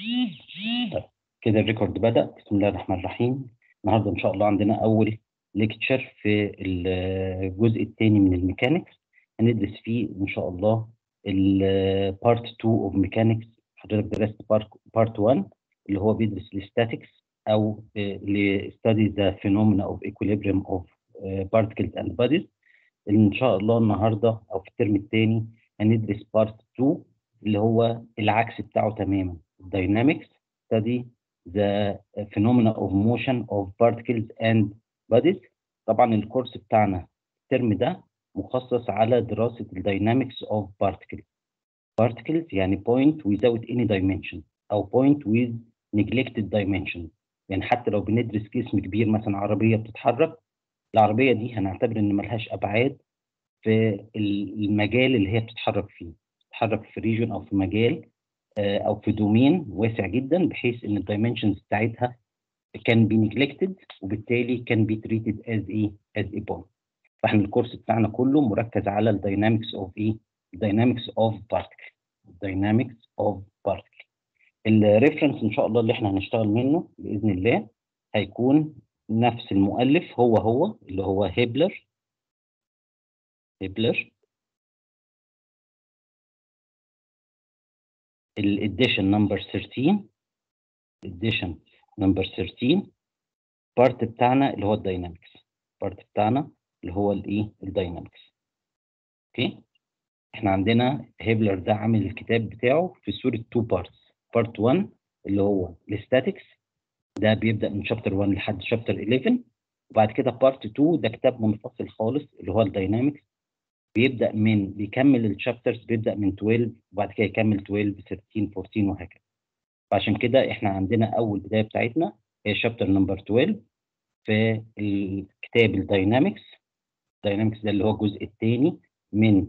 طيب كده الريكورد بدأ بسم الله الرحمن الرحيم النهارده إن شاء الله عندنا أول ليكتشر في الجزء الثاني من الميكانيكس هندرس فيه إن شاء الله البارت 2 اوف ميكانيكس حضرتك درست بارت 1 اللي هو بيدرس الستاتكس أو لستادي ذا فينومينا اوف equilibrium اوف particles and bodies إن شاء الله النهارده أو في الترم الثاني هندرس بارت 2 اللي هو العكس بتاعه تماما dynamics study the phenomena of motion of particles and bodies طبعا الكورس بتاعنا الترم ده مخصص على دراسة الداينامكس of particles particles يعني point without any dimension أو point with neglected dimension يعني حتى لو بندرس جسم كبير مثلا عربية بتتحرك العربية دي هنعتبر إن ملهاش أبعاد في المجال اللي هي بتتحرك فيه بتتحرك في ريجون أو في مجال او في دومين واسع جدا بحيث ان الدايمنشنز بتاعتها كان بي نيجلكتد وبالتالي كان بي تريتد از ايه از اي بوينت فاحنا الكورس بتاعنا كله مركز على الداينامكس اوف ايه الداينامكس اوف بارتكل الداينامكس اوف بارتكل الريفرنس ان شاء الله اللي احنا هنشتغل منه باذن الله هيكون نفس المؤلف هو هو اللي هو هيبلر هيبلر الاديشن نمبر 13 الاديشن نمبر 13 بارت بتاعنا اللي هو الداينامكس بارت بتاعنا اللي هو الايه الداينامكس اوكي احنا عندنا هيبلر ده عامل الكتاب بتاعه في صوره تو بارتس بارت 1 اللي هو الستاتكس ده بيبدا من شابتر 1 لحد شابتر 11 وبعد كده بارت 2 ده كتاب منفصل خالص اللي هو الداينامكس بيبدا من بيكمل الشابترز بيبدا من 12 وبعد كده يكمل 12 13 14 وهكذا فعشان كده احنا عندنا اول بدايه بتاعتنا هي شابتر نمبر 12 في الكتاب الداينامكس الداينامكس ده اللي هو الجزء الثاني من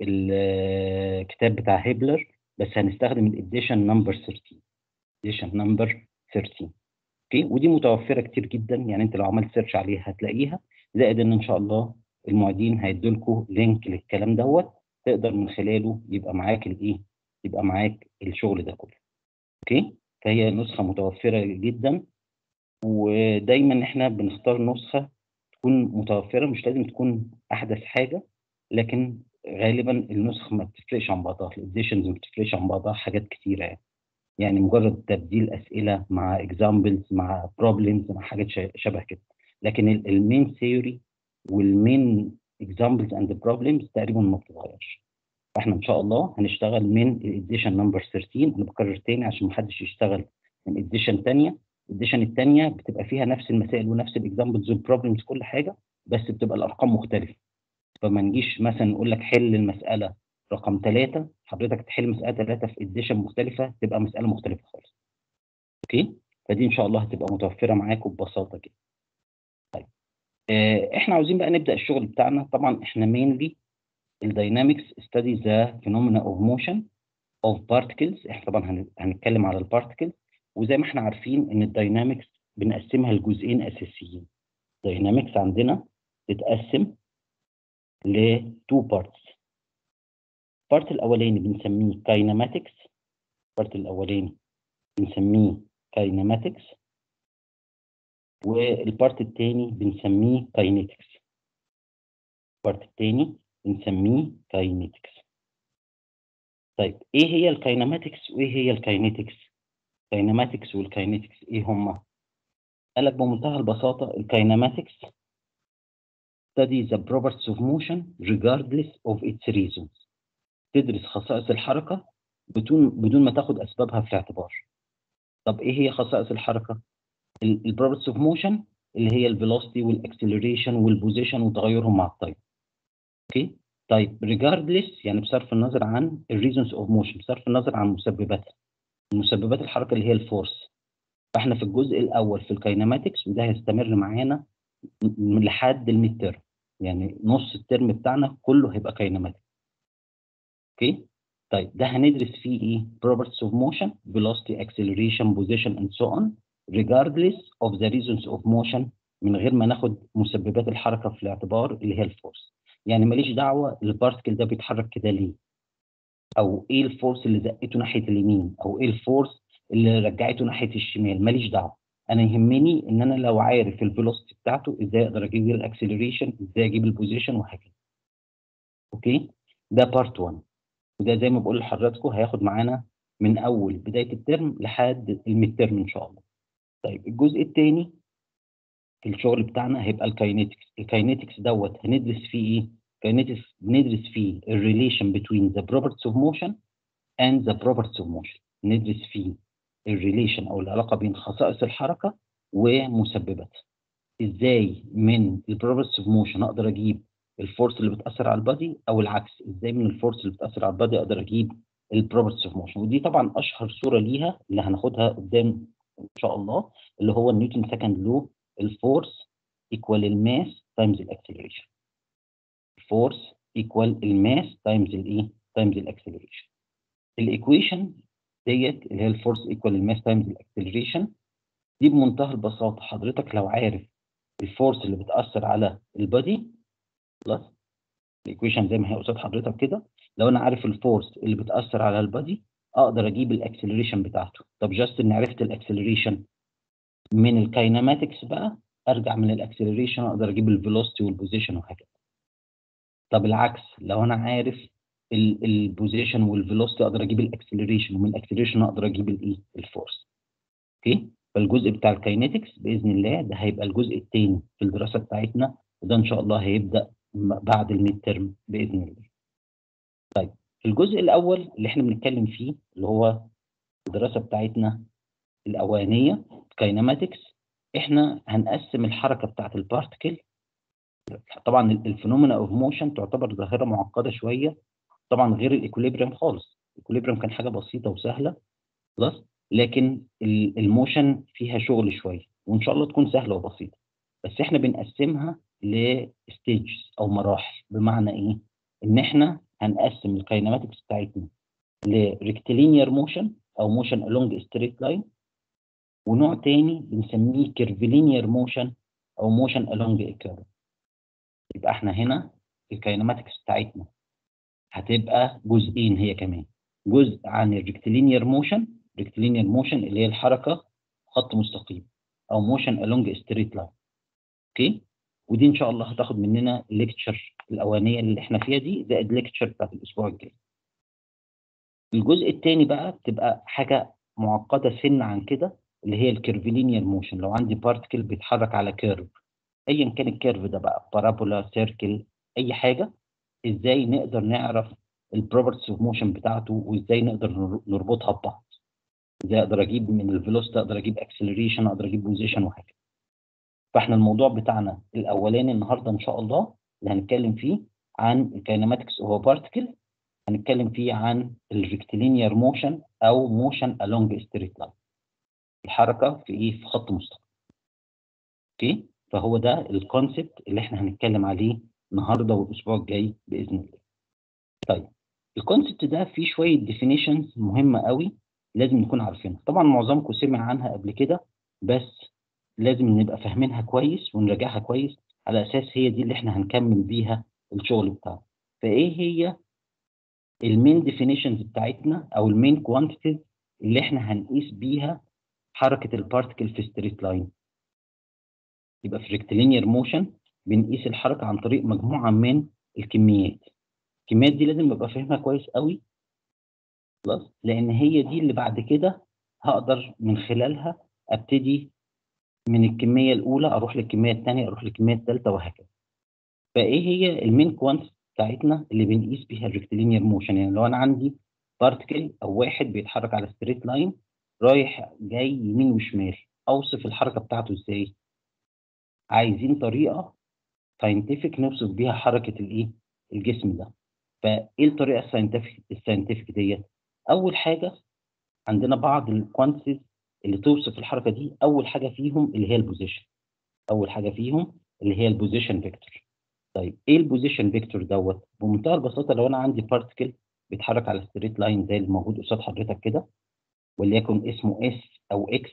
الكتاب بتاع هيبلر بس هنستخدم الاديشن نمبر 13 اديشن نمبر 13 اوكي ودي متوفره كتير جدا يعني انت لو عملت سيرش عليها هتلاقيها زائد ان ان شاء الله المعيدين هيدوا لكم لينك للكلام دوت تقدر من خلاله يبقى معاك الايه يبقى معاك الشغل ده كله اوكي فهي نسخه متوفره جدا ودايما احنا بنختار نسخه تكون متوفره مش لازم تكون احدث حاجه لكن غالبا النسخ ما بتفرقش عن بعضها الاديشنز ما بتفرقش عن بعضها حاجات كتيره يعني يعني مجرد تبديل اسئله مع اكزامبلز مع بروبلمز مع حاجات شبه كده لكن المين ثيوري والمين اكزامبلز اند بروبلمز تقريبا ما بتتغيرش فاحنا ان شاء الله هنشتغل من الاديشن نمبر 13 انا بكرر تاني عشان ما حدش يشتغل من اديشن ثانيه الاديشن الثانيه بتبقى فيها نفس المسائل ونفس الاكزامبلز والبروبلمز كل حاجه بس بتبقى الارقام مختلفه فما نجيش مثلا نقول لك حل المساله رقم ثلاثة حضرتك تحل مسألة ثلاثة في اديشن مختلفة تبقى مسألة مختلفة خالص. اوكي؟ فدي ان شاء الله هتبقى متوفرة معاكم ببساطة كده. طيب احنا عاوزين بقى نبدا الشغل بتاعنا طبعا احنا مينلي الداينامكس ستادي ذا فينومينا اوف موشن اوف بارتكلز احنا طبعا هنتكلم على البارتكلز وزي ما احنا عارفين ان الداينامكس بنقسمها لجزئين اساسيين الداينامكس عندنا تتقسم لتو بارتس البارت الاولاني بنسميه كاينماتكس البارت الاولاني بنسميه كاينماتكس والبارت الثاني بنسميه كاينيتكس البارت الثاني بنسميه كاينيتكس طيب ايه هي الكاينماتكس وايه هي الكاينيتكس الكاينماتكس والكاينيتكس ايه هما قال لك بمنتهى البساطه الكاينماتكس study the properties of motion regardless of its reasons تدرس خصائص الحركه بدون بدون ما تاخد اسبابها في الاعتبار طب ايه هي خصائص الحركه البروبرتيز اوف موشن اللي هي الفيلوسيتي والاكسلريشن والبوزيشن وتغيرهم مع التايم اوكي طيب ريجاردلس يعني بصرف النظر عن الريزونز اوف موشن بصرف النظر عن مسبباتها مسببات الحركه اللي هي الفورس فاحنا في الجزء الاول في الكاينماتكس وده هيستمر معانا لحد الميد ترم يعني نص الترم بتاعنا كله هيبقى كاينماتكس اوكي طيب ده هندرس فيه ايه properties of motion velocity acceleration position and so on regardless of the reasons of motion من غير ما ناخد مسببات الحركه في الاعتبار اللي هي الفورس يعني ماليش دعوه البارتكل ده بيتحرك كده ليه او ايه الفورس اللي زقته ناحيه اليمين او ايه الفورس اللي رجعته ناحيه الشمال ماليش دعوه انا يهمني ان انا لو عارف الفيلوسيتي بتاعته ازاي اقدر اجيب الاكسلريشن ازاي اجيب البوزيشن وهكذا اوكي ده بارت 1 وده زي ما بقول لحضراتكم هياخد معانا من اول بدايه الترم لحد الميد ترم ان شاء الله طيب الجزء الثاني في الشغل بتاعنا هيبقى الكاينetics الكاينetics دوت هندرس فيه ايه كاينetics بندرس فيه الريليشن between the properties of motion and the properties of motion ندرس فيه الريليشن او العلاقه بين خصائص الحركه ومسبباتها ازاي من البروبرتيز اوف موشن اقدر اجيب الفورس اللي بتاثر على البادي او العكس ازاي من الفورس اللي بتاثر على البادي اقدر اجيب البروبرتيز اوف موشن ودي طبعا اشهر صوره ليها اللي هناخدها قدام ان شاء الله اللي هو نيوتن سكند لو الفورس ايكوال الماس تايمز الاكسلريشن الفورس ايكوال الماس تايمز الايه تايمز الاكسلريشن الايكويشن ديت اللي هي الفورس ايكوال الماس تايمز الاكسلريشن دي بمنتهى البساطه حضرتك لو عارف الفورس اللي بتاثر على البادي خلاص الايكويشن زي ما هي قصاد حضرتك كده لو انا عارف الفورس اللي بتاثر على البادي اقدر اجيب الاكسلريشن بتاعته طب جاست ان عرفت الاكسلريشن من الكايناماتكس بقى ارجع من الاكسلريشن اقدر اجيب الفيلوسيتي والبوزيشن وهكذا طب العكس لو انا عارف البوزيشن والفيلوسيتي اقدر اجيب الاكسلريشن ومن الاكسلريشن اقدر اجيب الايه الفورس اوكي فالجزء بتاع الكاينetics باذن الله ده هيبقى الجزء الثاني في الدراسه بتاعتنا وده ان شاء الله هيبدا بعد الميد ترم باذن الله طيب الجزء الاول اللي احنا بنتكلم فيه اللي هو الدراسه بتاعتنا الاولانيه كاينماتكس احنا هنقسم الحركه بتاعت البارتكل طبعا الفينومينا اوف موشن تعتبر ظاهره معقده شويه طبعا غير الايكوليبريم خالص الايكوليبريم كان حاجه بسيطه وسهله خلاص لكن الموشن فيها شغل شويه وان شاء الله تكون سهله وبسيطه بس احنا بنقسمها لستيجز او مراحل بمعنى ايه ان احنا هنقسم الكاينماتكس بتاعتنا لريكتيلينير موشن او موشن along ستريت لاين ونوع تاني بنسميه كيرفيلينير موشن او موشن along a curve يبقى احنا هنا الكاينماتكس بتاعتنا هتبقى جزئين هي كمان جزء عن الريكتيلينير موشن ريكتيلينير موشن اللي هي الحركه خط مستقيم او موشن along ستريت لاين اوكي ودي ان شاء الله هتاخد مننا الليكتشر الاولانيه اللي احنا فيها دي زائد ليكتشر بتاعت الاسبوع الجاي الجزء الثاني بقى بتبقى حاجه معقده سن عن كده اللي هي الكيرفيلينير موشن لو عندي بارتكل بيتحرك على كيرف ايا كان الكيرف ده بقى بارابولا سيركل اي حاجه ازاي نقدر نعرف البروبرتيز اوف موشن بتاعته وازاي نقدر نربطها ببعض ازاي اقدر اجيب من الفيلوسيتي اقدر اجيب اكسلريشن اقدر اجيب بوزيشن وهكذا فاحنا الموضوع بتاعنا الاولاني النهارده ان شاء الله اللي هنتكلم فيه عن الكاينماتكس اوف بارتكل هنتكلم فيه عن الريكتيلينير موشن او موشن along ستريت لاين الحركه في ايه في خط مستقيم اوكي فهو ده الكونسبت اللي احنا هنتكلم عليه النهارده والاسبوع الجاي باذن الله طيب الكونسبت ده فيه شويه ديفينيشنز مهمه قوي لازم نكون عارفينها طبعا معظمكم سمع عنها قبل كده بس لازم نبقى فاهمينها كويس ونراجعها كويس على اساس هي دي اللي احنا هنكمل بيها الشغل بتاعنا فايه هي المين ديفينيشنز بتاعتنا او المين كوانتيتيز اللي احنا هنقيس بيها حركه البارتكل في ستريت لاين يبقى في ريكتيلينير موشن بنقيس الحركه عن طريق مجموعه من الكميات الكميات دي لازم ابقى فاهمها كويس قوي خلاص لان هي دي اللي بعد كده هقدر من خلالها ابتدي من الكميه الاولى اروح للكميه الثانيه اروح للكميه الثالثه وهكذا فايه هي المين كوانتس بتاعتنا اللي بنقيس بيها الريكتيلينير موشن يعني لو انا عندي بارتكل او واحد بيتحرك على ستريت لاين رايح جاي يمين وشمال اوصف الحركه بتاعته ازاي عايزين طريقه ساينتفك نوصف بيها حركه الايه الجسم ده فايه الطريقه الساينتفك الساينتفك ديت اول حاجه عندنا بعض الكوانتيز اللي توصف الحركه دي اول حاجه فيهم اللي هي البوزيشن اول حاجه فيهم اللي هي البوزيشن فيكتور طيب ايه البوزيشن فيكتور دوت بمنتهى البساطه لو انا عندي بارتكل بيتحرك على ستريت لاين زي اللي موجود قصاد حضرتك كده وليكن اسمه اس او اكس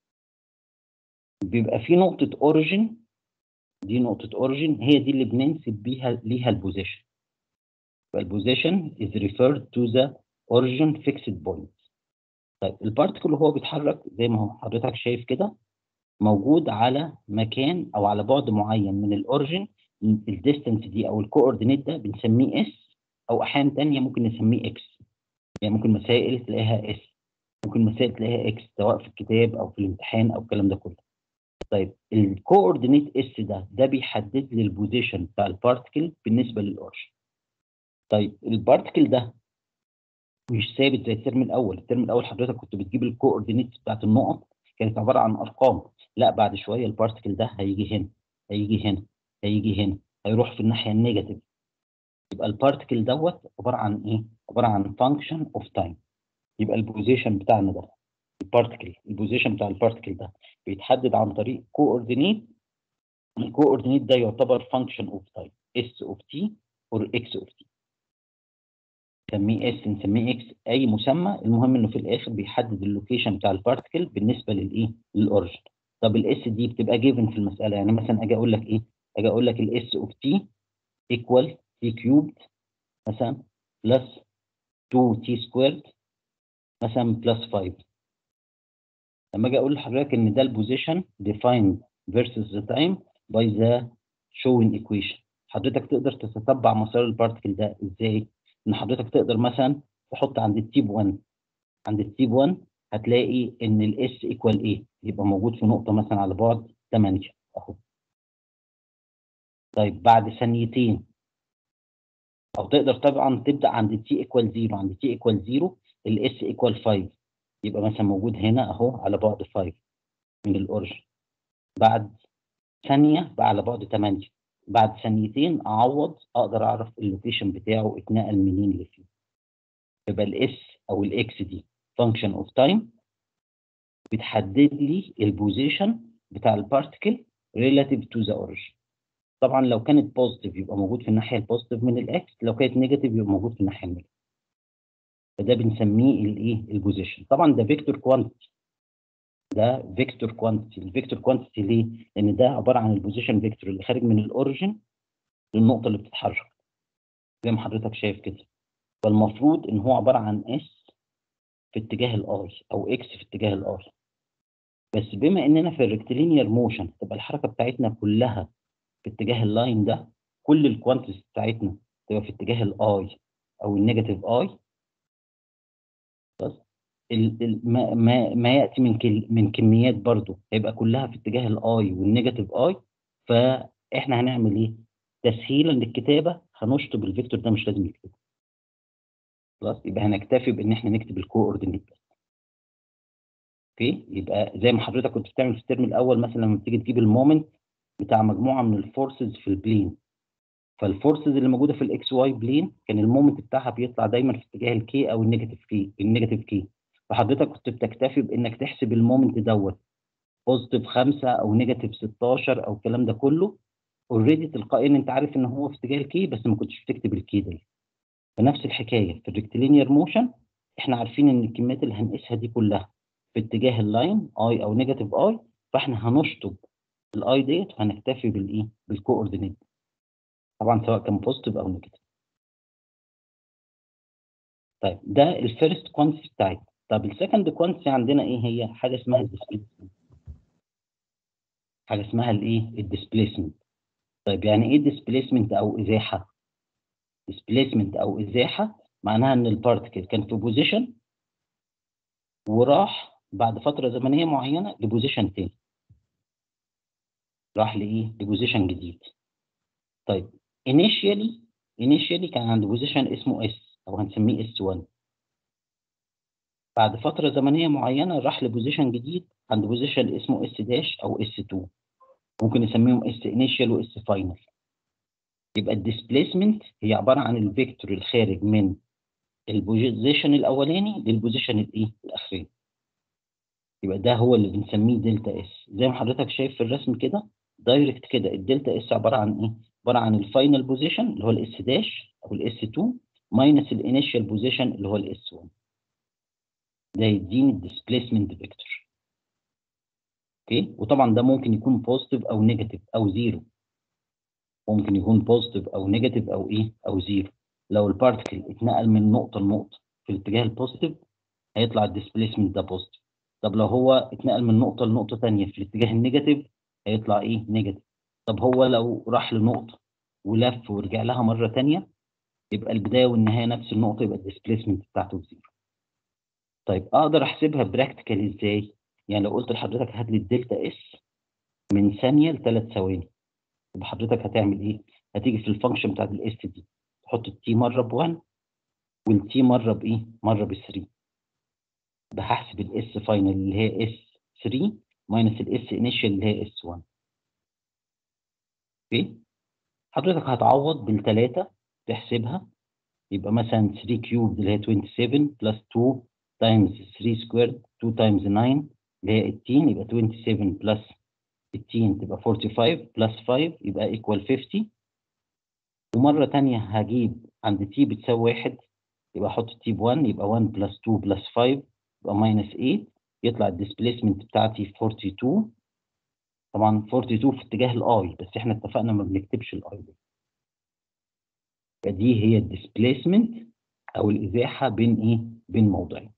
بيبقى في نقطه اوريجين دي نقطه اوريجين هي دي اللي بننسب بيها ليها البوزيشن فالبوزيشن is referred to the origin fixed point طيب البارتكل وهو بيتحرك زي ما هو حضرتك شايف كده موجود على مكان او على بعد معين من الاوريجن الديستنس دي او الكوردينيت ده بنسميه اس او احيانا تانية ممكن نسميه اكس يعني ممكن مسائل تلاقيها اس ممكن مسائل تلاقيها اكس سواء في الكتاب او في الامتحان او الكلام ده كله طيب الكوردينيت اس ده ده بيحدد لي البوزيشن بتاع البارتكل بالنسبه للاوريجن طيب البارتكل ده مش ثابت زي الترم الاول الترم الاول حضرتك كنت بتجيب الكوردينيت بتاعت النقط كانت عباره عن ارقام لا بعد شويه البارتكل ده هيجي هنا هيجي هنا هيجي هنا هيروح في الناحيه النيجاتيف يبقى البارتكل دوت عباره عن ايه عباره عن فانكشن اوف تايم يبقى البوزيشن بتاعنا ده البارتكل البوزيشن بتاع البارتكل ده بيتحدد عن طريق كوردينيت الكوردينيت ده يعتبر فانكشن اوف تايم اس اوف تي اور اكس اوف تي نسميه اس نسميه اكس اي مسمى المهم انه في الاخر بيحدد اللوكيشن بتاع البارتكل بالنسبه للايه للاوريجن طب الاس دي بتبقى جيفن في المساله يعني مثلا اجي اقول لك ايه اجي اقول لك الاس اوف تي ايكوال تي كيوبد مثلا بلس 2 تي سكويرد مثلا بلس 5 لما اجي اقول لحضرتك ان ده البوزيشن defined versus the time by the showing equation حضرتك تقدر تتتبع مسار البارتكل ده ازاي؟ ان حضرتك تقدر مثلا تحط عند التيب 1 عند التيب 1 هتلاقي ان الاس ايكوال ايه؟ يبقى موجود في نقطه مثلا على بعد 8 اهو طيب بعد ثانيتين او تقدر طبعا تبدا عند تي ايكوال 0 عند تي ايكوال 0 الاس ايكوال 5 يبقى مثلا موجود هنا اهو على بعد 5 من الاوريجن بعد ثانيه بقى على بعد 8 بعد ثانيتين اعوض اقدر اعرف اللوكيشن بتاعه اتنقل منين لفين يبقى الاس او الاكس دي فانكشن اوف تايم بتحدد لي البوزيشن بتاع البارتكل ريلاتيف تو ذا اوريجن طبعا لو كانت بوزيتيف يبقى موجود في الناحيه البوزيتيف من الاكس لو كانت نيجاتيف يبقى موجود في الناحيه النيجاتيف فده بنسميه الايه البوزيشن طبعا ده فيكتور كوانتيتي ده فيكتور كوانتيتي الفيكتور كوانتيتي ليه لان ده عباره عن البوزيشن فيكتور اللي خارج من الاوريجن للنقطه اللي بتتحرك زي ما حضرتك شايف كده فالمفروض ان هو عباره عن اس في اتجاه الاي او اكس في اتجاه الاي بس بما اننا في الريكتيلينير موشن تبقى الحركه بتاعتنا كلها في اتجاه اللاين ده كل الكوانتيتي بتاعتنا تبقى في اتجاه الاي او النيجاتيف اي بس ما ما ما ياتي من كل من كميات برضو هيبقى كلها في اتجاه الاي والنيجاتيف اي فاحنا هنعمل ايه؟ تسهيلا للكتابه هنشطب الفيكتور ده مش لازم نكتبه خلاص يبقى هنكتفي بان احنا نكتب الكوردينيت بس اوكي يبقى زي ما حضرتك كنت بتعمل في الترم الاول مثلا لما بتيجي تجيب المومنت بتاع مجموعه من الفورسز في البلين فالفورسز اللي موجوده في الاكس واي بلين كان المومنت بتاعها بيطلع دايما في اتجاه الكي او النيجاتيف كي النيجاتيف كي فحضرتك كنت بتكتفي بانك تحسب المومنت دوت بوزيتيف 5 او نيجاتيف 16 او الكلام ده كله اوريدي تلقائيا انت عارف ان هو في اتجاه الكي بس ما كنتش بتكتب الكي ده فنفس الحكايه في الريكتيلينير موشن احنا عارفين ان الكميات اللي هنقيسها دي كلها في اتجاه اللاين اي او نيجاتيف اي فاحنا هنشطب الاي ديت وهنكتفي بالايه بالكوردينيت طبعا سواء كان بوزيتيف او نيجاتيف طيب ده الفيرست كوانتيتي بتاعتنا طب السكند كوانتيتي عندنا ايه هي حاجه اسمها الديسبيسمنت حاجه اسمها الايه الديسبيسمنت طيب يعني ايه ديسبيسمنت او ازاحه ديسبيسمنت او ازاحه معناها ان البارتكل كان في بوزيشن وراح بعد فتره زمنيه معينه لبوزيشن تاني راح لايه لبوزيشن جديد طيب initially initially كان عند بوزيشن اسمه اس او هنسميه اس 1 بعد فتره زمنيه معينه راح لبوزيشن جديد عند بوزيشن اسمه اس داش او اس 2 ممكن نسميهم اس انيشال واس فاينل يبقى الديسبيسمنت هي عباره عن الفيكتور الخارج من البوزيشن الاولاني للبوزيشن الايه الاخراني يبقى ده هو اللي بنسميه دلتا اس زي ما حضرتك شايف في الرسم كده دايركت كده الدلتا اس عباره عن ايه عباره عن الفاينل بوزيشن اللي هو الاس داش او الاس 2 ماينس الانيشال بوزيشن اللي هو الاس 1 ده يديني الديسبيسمنت فيكتور اوكي وطبعا ده ممكن يكون بوزيتيف او نيجاتيف او زيرو ممكن يكون بوزيتيف او نيجاتيف او ايه او زيرو لو البارتكل اتنقل من نقطه لنقطه في الاتجاه البوزيتيف هيطلع الديسبيسمنت ده بوزيتيف طب لو هو اتنقل من نقطه لنقطه ثانيه في الاتجاه النيجاتيف هيطلع ايه نيجاتيف طب هو لو راح لنقطه ولف ورجع لها مره ثانيه يبقى البدايه والنهايه نفس النقطه يبقى الديسبيسمنت بتاعته بزيرو طيب اقدر احسبها براكتيكال ازاي يعني لو قلت لحضرتك هات لي الدلتا اس من ثانيه لثلاث ثواني يبقى حضرتك هتعمل ايه هتيجي في الفانكشن بتاعت الاس دي تحط التي مره ب1 والتي مره بايه مره ب3 بحسب الاس فاينل اللي هي اس 3 ماينس الاس انيشال اللي هي اس 1 اوكي حضرتك هتعوض بالثلاثه تحسبها يبقى مثلا 3 كيوب اللي هي 27 بلس 2 تايمز 3 سكوير 2 تايمز 9 اللي هي 18 يبقى 27 بلس 18 تبقى 45 بلس 5 يبقى ايكوال 50 ومره ثانيه هجيب عند تي بتساوي 1 يبقى احط تي ب 1 يبقى 1 بلس 2 بلس 5 يبقى ماينس 8 يطلع الديسبيسمنت بتاعتي 42 طبعا 42 في اتجاه الاي بس احنا اتفقنا ما بنكتبش الاي دي فدي هي الديسبيسمنت او الازاحه بين ايه بين موضعين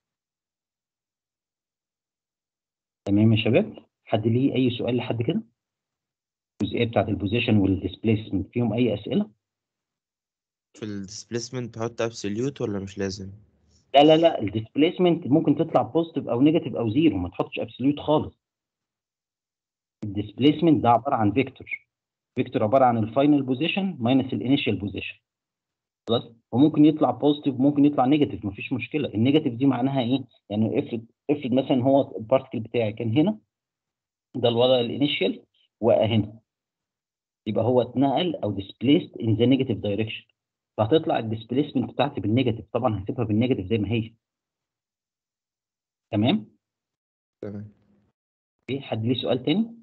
تمام يا شباب حد ليه اي سؤال لحد كده الجزئيه بتاعت البوزيشن والديسبيسمنت فيهم اي اسئله في الديسبيسمنت بحط ابسوليوت ولا مش لازم لا لا لا الديسبيسمنت ممكن تطلع بوزيتيف او نيجاتيف او زيرو ما تحطش ابسوليوت خالص الديسبيسمنت ده عباره عن فيكتور فيكتور عباره عن الفاينل بوزيشن ماينس الانيشال بوزيشن خلاص وممكن يطلع بوزيتيف وممكن يطلع نيجاتيف مفيش مشكله النيجاتيف دي معناها ايه يعني افرض افرض مثلا هو البارتكل بتاعي كان هنا ده الوضع الانيشال وقع هنا يبقى هو اتنقل او displaced in the negative direction فهتطلع الديسبيسمنت بتاعتي بالنيجاتيف طبعا هسيبها بالنيجاتيف زي ما هي تمام تمام ايه حد ليه سؤال تاني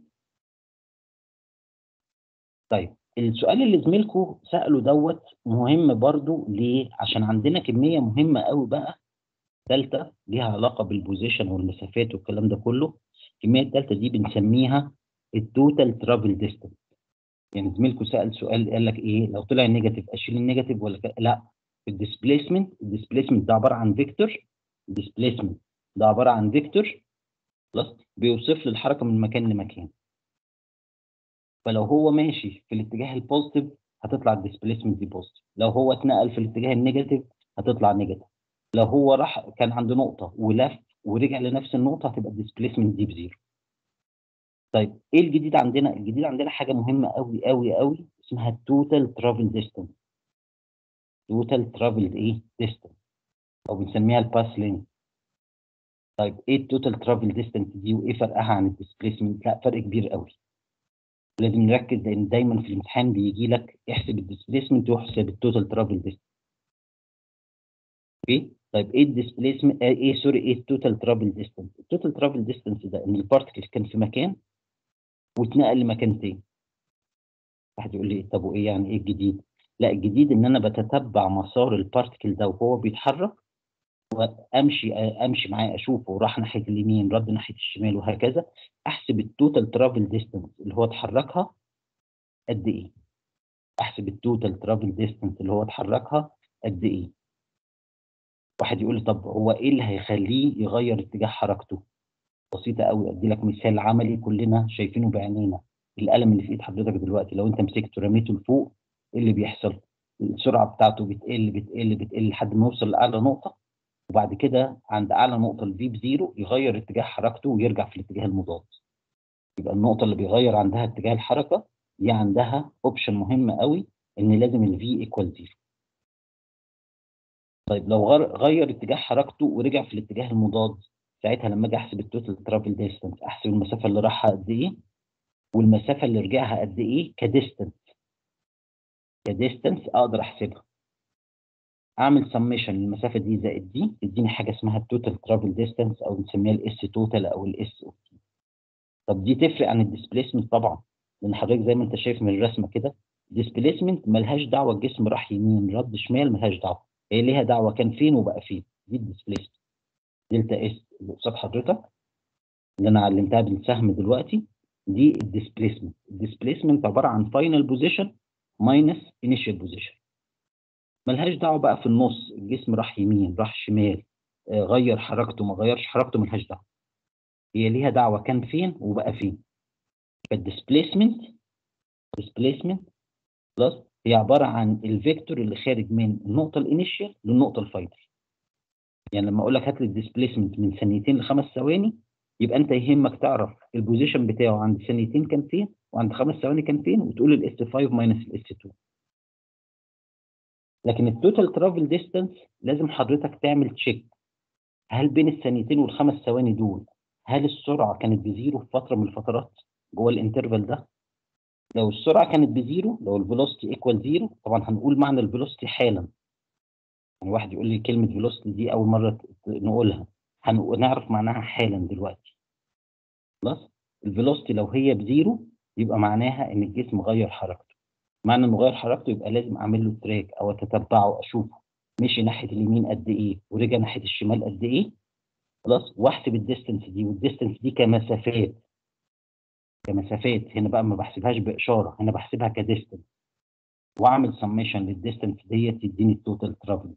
طيب السؤال اللي زميلكم سأله دوت مهم برضو ليه عشان عندنا كمية مهمة قوي بقى ثالثة ليها علاقة بالبوزيشن والمسافات والكلام ده كله الكمية الثالثة دي بنسميها التوتال ترافل ديستانس يعني زميلكم سأل سؤال قال لك ايه لو طلع نيجاتيف اشيل النيجاتيف ولا ك... لا الديسبيسمنت الديسبيسمنت ده عبارة عن فيكتور الديسبيسمنت ده عبارة عن فيكتور خلاص بيوصف لي الحركة من مكان لمكان فلو هو ماشي في الاتجاه البوزيتيف هتطلع الديسبيسمنت دي بوزيتيف لو هو اتنقل في الاتجاه النيجاتيف هتطلع نيجاتيف لو هو راح كان عند نقطة ولف ورجع لنفس النقطة هتبقى الديسبيسمنت دي بزيرو طيب ايه الجديد عندنا؟ الجديد عندنا حاجة مهمة قوي قوي قوي اسمها التوتال ترافل ديستانس توتال ترافل ايه؟ ديستانس او بنسميها الباس لين طيب ايه التوتال ترافل ديستانس دي وايه فرقها عن الديسبيسمنت؟ لا فرق كبير قوي لازم نركز لان دايما في الامتحان بيجي لك احسب الديسبيسمنت واحسب التوتال ترافل ديستانس اوكي طيب ايه الديسبيسمنت ايه سوري ايه التوتال ترافل ديستانس التوتال ترافل ديستانس ده ان البارتكل كان في مكان واتنقل لمكان تاني واحد يقول لي طب وايه يعني ايه الجديد لا الجديد ان انا بتتبع مسار البارتكل ده وهو بيتحرك وامشي امشي معاه اشوفه راح ناحيه اليمين رد ناحيه الشمال وهكذا احسب التوتال ترافل ديستانس اللي هو اتحركها قد ايه احسب التوتال ترافل ديستانس اللي هو اتحركها قد ايه واحد يقول لي طب هو ايه اللي هيخليه يغير اتجاه حركته بسيطه قوي ادي لك مثال عملي كلنا شايفينه بعينينا القلم اللي في ايد حضرتك دلوقتي لو انت مسكته رميته لفوق ايه اللي بيحصل السرعه بتاعته بتقل بتقل بتقل لحد ما يوصل لاعلى نقطه وبعد كده عند اعلى نقطه الفي بزيرو يغير اتجاه حركته ويرجع في الاتجاه المضاد يبقى النقطه اللي بيغير عندها اتجاه الحركه دي عندها اوبشن مهم قوي ان لازم الفي ايكوال زيرو طيب لو غير اتجاه حركته ورجع في الاتجاه المضاد ساعتها لما اجي احسب التوتال ترافل ديستانس احسب المسافه اللي راحها قد ايه والمسافه اللي رجعها قد ايه كديستانس كديستانس اقدر احسبها اعمل سميشن للمسافه دي زائد دي تديني حاجه اسمها التوتال ترافل ديستانس او بنسميها الاس توتال او الاس او تي طب دي تفرق عن الديسبيسمنت طبعا لان حضرتك زي ما انت شايف من الرسمه كده ديسبيسمنت ملهاش دعوه الجسم راح يمين رد شمال ملهاش دعوه هي ليها دعوه كان فين وبقى فين دي الديسبيسمنت دلتا اس اللي قصاد حضرتك اللي انا علمتها بالسهم دلوقتي دي الديسبيسمنت الديسبيسمنت عباره عن فاينل بوزيشن ماينس انيشال بوزيشن ملهاش دعوه بقى في النص الجسم راح يمين راح شمال آه، غير حركته ما غيرش حركته ملهاش دعوه هي ليها دعوه كان فين وبقى فين فالديسبيسمنت ديسبيسمنت خلاص هي عباره عن الفيكتور اللي خارج من النقطه الانيشال للنقطه الفاينل يعني لما اقول لك هات لي الديسبيسمنت من ثانيتين لخمس ثواني يبقى انت يهمك تعرف البوزيشن بتاعه عند ثانيتين كان فين وعند خمس ثواني كان فين وتقول الاس 5 ماينس الاس 2 لكن التوتال ترافل ديستانس لازم حضرتك تعمل تشيك هل بين الثانيتين والخمس ثواني دول هل السرعه كانت بزيرو في فتره من الفترات جوه الانترفال ده لو السرعه كانت بزيرو لو الفيلوسيتي ايكوال زيرو طبعا هنقول معنى الفيلوسيتي حالا يعني واحد يقول لي كلمه فيلوسيتي دي اول مره ت- نقولها هنعرف معناها حالا دلوقتي خلاص الفيلوسيتي لو هي بزيرو يبقى معناها ان الجسم غير حركته معنى انه غير حركته يبقى لازم اعمل له تراك او اتتبعه اشوفه مشي ناحيه اليمين قد ايه ورجع ناحيه الشمال قد ايه خلاص واحسب الديستنس دي والديستنس دي كمسافات كمسافات هنا بقى ما بحسبهاش باشاره هنا بحسبها كديستنس واعمل سميشن للديستنس ديت يديني التوتال ترافل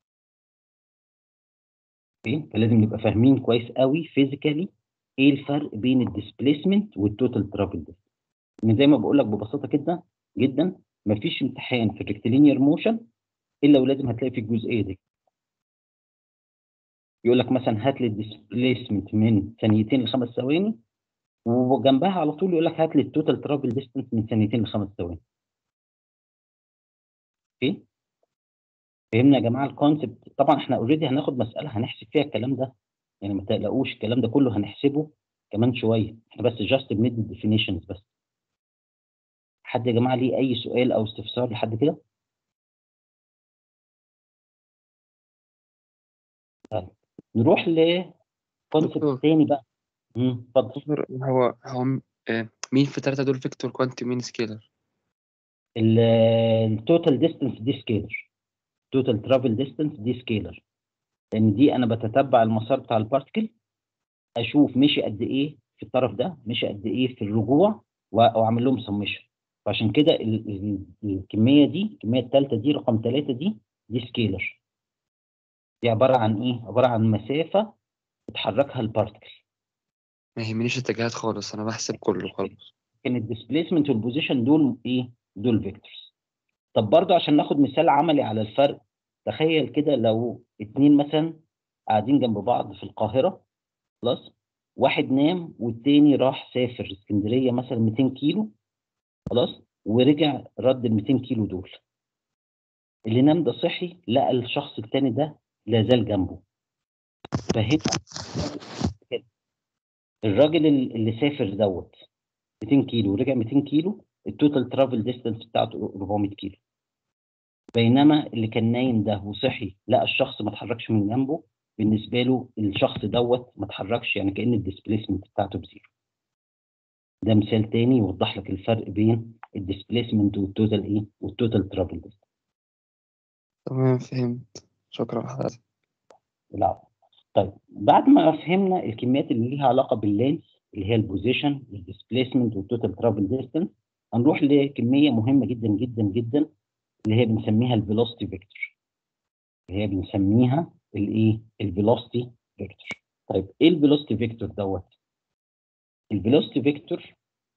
اوكي فلازم نبقى فاهمين كويس قوي فيزيكالي ايه الفرق بين الديسبيسمنت والتوتال ترافل ديستنس ان زي ما بقول لك ببساطه كده جدا مفيش امتحان في الريكتيلينير موشن الا ولازم هتلاقي في الجزئيه دي يقول لك مثلا هات لي الديسبيسمنت من ثانيتين لخمس ثواني وجنبها على طول يقول لك هات لي التوتال ترافل ديستنس من ثانيتين لخمس ثواني اوكي فهمنا يا جماعه الكونسبت طبعا احنا اوريدي هناخد مساله هنحسب فيها الكلام ده يعني ما تقلقوش الكلام ده كله هنحسبه كمان شويه احنا بس جاست بندي الديفينيشنز بس حد يا جماعه ليه اي سؤال او استفسار لحد كده طيب نروح لكونسبت دكتور. تاني بقى امم اتفضل دكتور هو هو م- آه، مين في الثلاثة دول فيكتور كوانتي مين سكيلر التوتال ديستنس دي سكيلر توتال ترافل ديستنس دي سكيلر لان دي انا بتتبع المسار بتاع البارتكل اشوف مشي قد ايه في الطرف ده مشي قد ايه في الرجوع و- واعمل لهم سميشن فعشان كده ال- ال- الكميه دي الكميه الثالثه دي رقم ثلاثه دي دي سكيلر دي عباره عن ايه؟ عباره عن مسافه بتحركها البارتكل ما يهمنيش اتجاهات خالص انا بحسب كله خلاص كان الديسبيسمنت والبوزيشن دول ايه؟ دول فيكتورز. طب برضه عشان ناخد مثال عملي على الفرق تخيل كده لو اتنين مثلا قاعدين جنب بعض في القاهره خلاص واحد نام والتاني راح سافر اسكندريه مثلا 200 كيلو خلاص ورجع رد ال 200 كيلو دول. اللي نام ده صحي لقى الشخص التاني ده لا زال جنبه. فهنا الراجل اللي سافر دوت 200 كيلو ورجع 200 كيلو التوتال ترافل ديستانس بتاعته 400 كيلو بينما اللي كان نايم ده وصحي لقى الشخص ما اتحركش من جنبه بالنسبه له الشخص دوت ما اتحركش يعني كان الديسبيسمنت بتاعته بزيرو ده مثال تاني يوضح لك الفرق بين الديسبيسمنت والتوتال ايه والتوتال ترافل ديستانس تمام فهمت شكرا لحضرتك العفو طيب بعد ما فهمنا الكميات اللي ليها علاقه باللينس اللي هي البوزيشن الديسبيسمنت والتوتال ترافل ديستانس هنروح لكميه مهمه جدا جدا جدا اللي هي بنسميها الفيلوسيتي فيكتور اللي هي بنسميها الايه الفيلوسيتي فيكتور طيب ايه الفيلوسيتي فيكتور دوت الفيلوسيتي فيكتور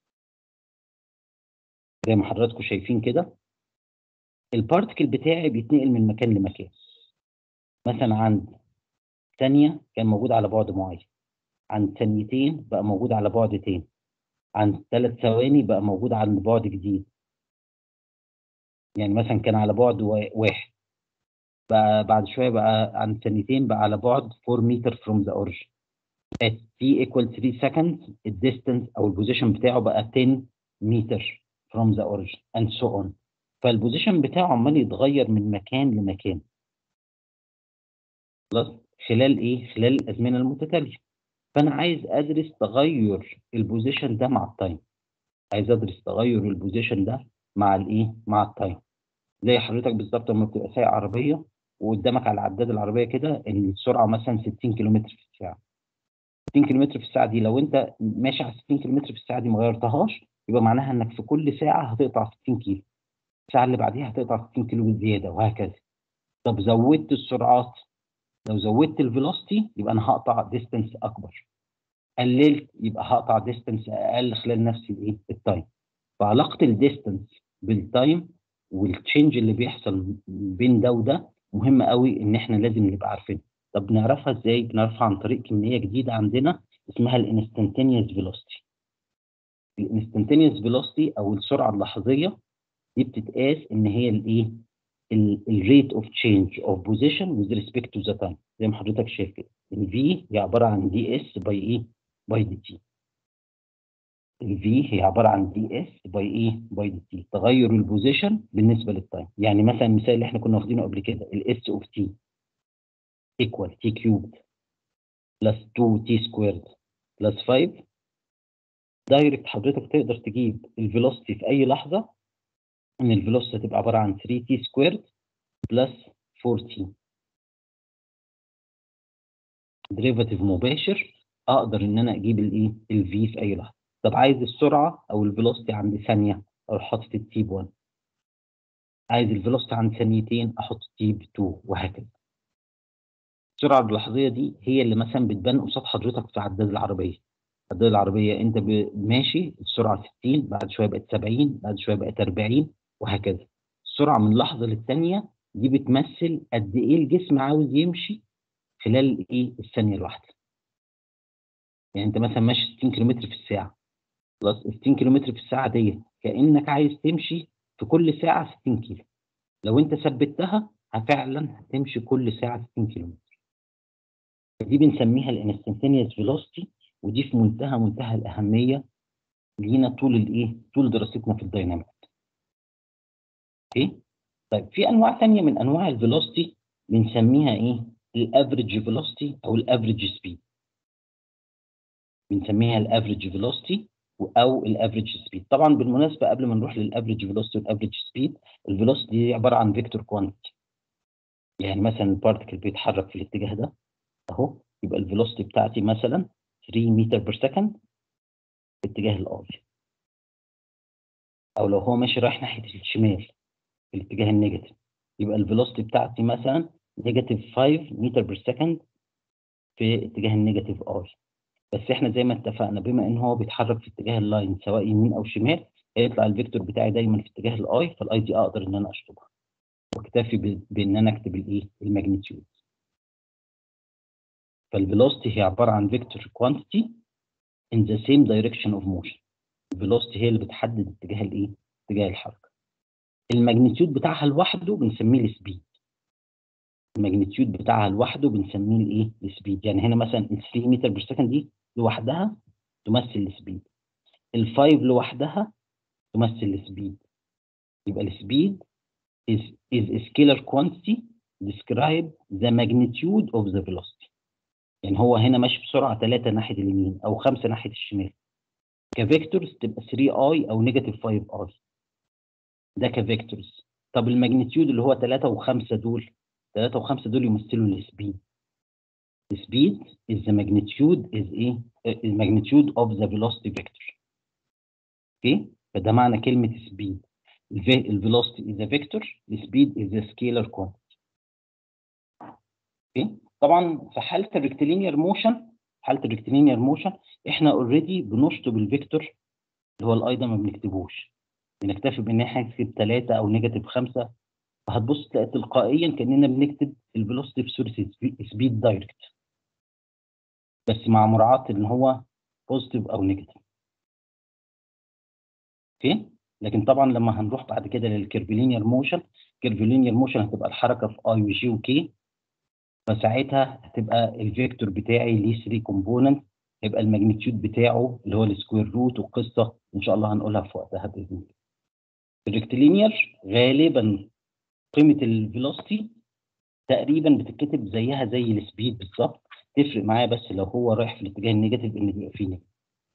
زي ما حضراتكم شايفين كده البارتكل بتاعي بيتنقل من مكان لمكان مثلا عند ثانية كان موجود على بعد معين عند ثانيتين بقى موجود على بعد تاني عند ثلاث ثواني بقى موجود عند بعد جديد يعني مثلا كان على بعد وا- واحد بقى بعد شوية بقى عند ثانيتين بقى على بعد 4 متر from the origin at t equal 3 seconds الديستنس أو البوزيشن بتاعه بقى 10 متر from the origin and so on فالبوزيشن بتاعه عمال يتغير من مكان لمكان خلاص خلال ايه خلال الازمنه المتتاليه فانا عايز ادرس تغير البوزيشن ده مع التايم عايز ادرس تغير البوزيشن ده مع الايه مع التايم زي حضرتك بالظبط لما بتبقى سايق عربيه وقدامك على عداد العربيه كده ان السرعه مثلا 60 كيلومتر في الساعه 60 كيلومتر في الساعه دي لو انت ماشي على 60 كيلومتر في الساعه دي ما غيرتهاش يبقى معناها انك في كل ساعه هتقطع 60 كيلو الساعه اللي بعديها هتقطع 60 كيلو زياده وهكذا طب زودت السرعات لو زودت الفيلوسيتي يبقى انا هقطع ديستنس اكبر قللت يبقى هقطع ديستنس اقل خلال نفس الايه التايم فعلاقه الديستنس بالتايم والتشينج اللي بيحصل بين ده وده مهم قوي ان احنا لازم نبقى عارفين طب نعرفها ازاي بنعرفها عن طريق كميه جديده عندنا اسمها الانستنتينيوس فيلوسيتي الانستنتينيوس فيلوسيتي او السرعه اللحظيه دي بتتقاس ان هي الايه الريت اوف تشينج اوف بوزيشن with respect to the time زي ما حضرتك شايف كده الفي هي عباره عن دي اس باي ايه باي دي تي الفي هي عباره عن دي اس باي ايه باي دي تي تغير البوزيشن بالنسبه للتايم يعني مثلا المثال اللي احنا كنا واخدينه قبل كده الاس اوف تي ايكوال تي كيوبد بلس 2 تي سكويرد بلس 5 دايركت حضرتك تقدر تجيب الفيلوسيتي في اي لحظه ان الفيلوسيتي تبقى عباره عن 3 تي سكويرد بلس 4 تي ديريفاتيف مباشر اقدر ان انا اجيب الايه الفي في اي لحظه طب عايز السرعه او الفيلوسيتي عند ثانيه اروح حاطط التي ب 1 عايز الفيلوسيتي عند ثانيتين احط التي ب 2 وهكذا السرعه اللحظيه دي هي اللي مثلا بتبان قصاد حضرتك في عداد العربيه عداد العربيه انت ماشي السرعه 60 بعد شويه بقت 70 بعد شويه بقت 40 وهكذا السرعه من لحظه للثانيه دي بتمثل قد ايه الجسم عاوز يمشي خلال ايه الثانيه الواحده يعني انت مثلا ماشي 60 كم في الساعه خلاص 60 كم في الساعه ديت كانك عايز تمشي في كل ساعه 60 كيلو لو انت ثبتها فعلا هتمشي كل ساعه 60 كيلو دي بنسميها الانستنتينيوس فيلوسيتي ودي في منتهى منتهى الاهميه لينا طول الايه طول دراستنا في الدايناميك اوكي طيب في انواع ثانيه من انواع الفيلوسيتي بنسميها ايه الافريج فيلوسيتي او الافريج سبيد بنسميها الافريج فيلوسيتي او الافريج سبيد طبعا بالمناسبه قبل ما نروح للافريج فيلوسيتي والافريج سبيد الفيلوسيتي دي عباره عن فيكتور كوانتيتي يعني مثلا البارتكل بيتحرك في الاتجاه ده اهو يبقى الفيلوسيتي بتاعتي مثلا 3 متر بير سكند في اتجاه الاي او لو هو ماشي رايح ناحيه الشمال في الاتجاه النيجاتيف يبقى الفيلوسيتي بتاعتي مثلا نيجاتيف 5 متر بير سكند في اتجاه النيجاتيف اي بس احنا زي ما اتفقنا بما ان هو بيتحرك في اتجاه اللاين سواء يمين او شمال هيطلع الفيكتور بتاعي دايما في اتجاه الاي فالاي دي اقدر ان انا اشطبها واكتفي بان انا اكتب الايه الماجنتيود فالفيلوسيتي هي عباره عن فيكتور كوانتيتي in the same direction of motion الفيلوسيتي هي اللي بتحدد اتجاه الايه اتجاه الحركه الماجنتيود بتاعها لوحده بنسميه السبيد الماجنتيود بتاعها لوحده بنسميه الايه السبيد يعني هنا مثلا ال 3 متر بير سكند دي لوحدها تمثل السبيد ال 5 لوحدها تمثل السبيد يبقى السبيد is is a scalar quantity describe the magnitude of the velocity يعني هو هنا ماشي بسرعه 3 ناحيه اليمين او 5 ناحيه الشمال كفيكتورز تبقى 3 اي او نيجاتيف 5 اي ده كفيكتورز طب الماجنتيود اللي هو 3 و5 دول 3 و5 دول يمثلوا السبيد السبيد is the magnitude is ايه the magnitude of the velocity vector اوكي فده معنى كلمه سبيد الفيلوسيتي is a vector السبيد is a scalar quantity اوكي طبعا في حاله الريكتيلينير موشن حاله الريكتيلينير موشن احنا اوريدي بنشطب الفيكتور اللي هو الاي ده ما بنكتبوش بنكتفي بان احنا نكتب 3 او نيجاتيف 5 فهتبص تلاقي تلقائيا كاننا بنكتب الفيلوسيتي بصوره سبيد دايركت بس مع مراعاه ان هو بوزيتيف او نيجاتيف اوكي لكن طبعا لما هنروح بعد كده للكيرفيلينير موشن كيرفيلينير موشن هتبقى الحركه في اي وجي وكي فساعتها هتبقى الفيكتور بتاعي ليه 3 كومبوننت هيبقى الماجنتيود بتاعه اللي هو السكوير روت والقصه ان شاء الله هنقولها في وقتها باذن الله. الريكتيلينير غالبا قيمه الفيلوسيتي تقريبا بتتكتب زيها زي السبيد بالظبط تفرق معايا بس لو هو رايح في الاتجاه النيجاتيف ان بيبقى فيه نيجاتيف.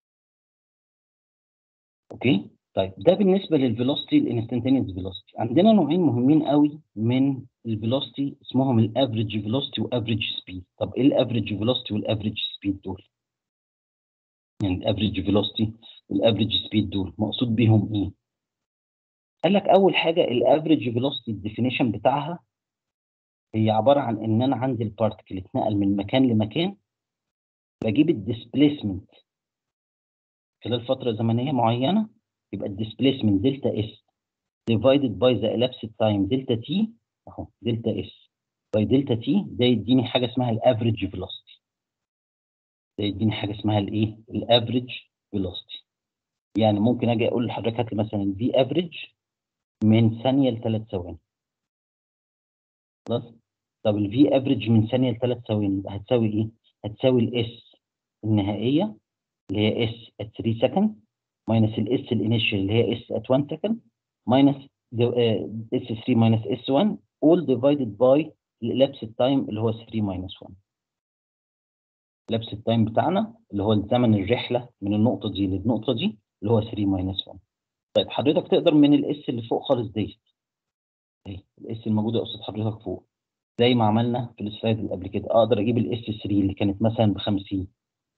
اوكي؟ طيب ده بالنسبه للفيلوسيتي الانستنتينيوس فيلوسيتي عندنا نوعين مهمين قوي من الفيلوسيتي اسمهم الافريج فيلوسيتي وافريج سبيد طب ايه الافريج فيلوسيتي والافريج سبيد دول يعني الافريج فيلوسيتي والافريج سبيد دول مقصود بيهم ايه قال لك اول حاجه الافريج فيلوسيتي الديفينيشن بتاعها هي عباره عن ان انا عندي البارتكل اتنقل من مكان لمكان بجيب الديسبيسمنت خلال فتره زمنيه معينه يبقى الديسبيسمنت دلتا اس divided by the elapsed time دلتا تي اهو دلتا اس by دلتا تي ده يديني حاجه اسمها الافريج فيلوسيتي ده يديني حاجه اسمها الايه الافريج فيلوسيتي يعني ممكن اجي اقول لحضرتك هات لي مثلا الفي افريج من ثانيه لثلاث ثواني خلاص طب الفي افريج من ثانيه لثلاث ثواني يبقى هتساوي ايه هتساوي الاس النهائيه اللي هي اس at 3 سكند ماينس الاس الانيشال اللي هي اس at 1 سكند minus the uh, S3 minus S1 all divided by elapsed time اللي هو 3 minus 1 elapsed time بتاعنا اللي هو زمن الرحلة من النقطة دي للنقطة دي اللي هو 3 minus 1 طيب حضرتك تقدر من الاس اللي فوق خالص ديت اهي الاس الموجودة قصاد حضرتك فوق زي ما عملنا في السلايد اللي قبل كده اقدر اجيب الاس 3 اللي كانت مثلا ب 50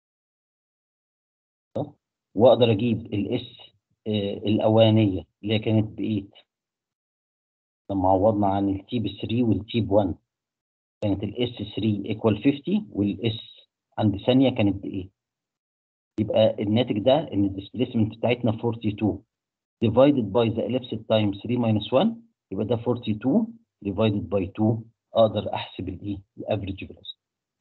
واقدر اجيب الاس الاولانيه اللي هي كانت ب 8 لما عوضنا عن التيب 3 والتيب 1 كانت الاس 3 ايكوال 50 والاس عند ثانيه كانت ب 8 يبقى الناتج ده ان الديسبيسمنت بتاعتنا 42 divided by the elapsed time 3 minus 1 يبقى ده 42 divided by 2 اقدر احسب الايه الافريج فيلوسيتي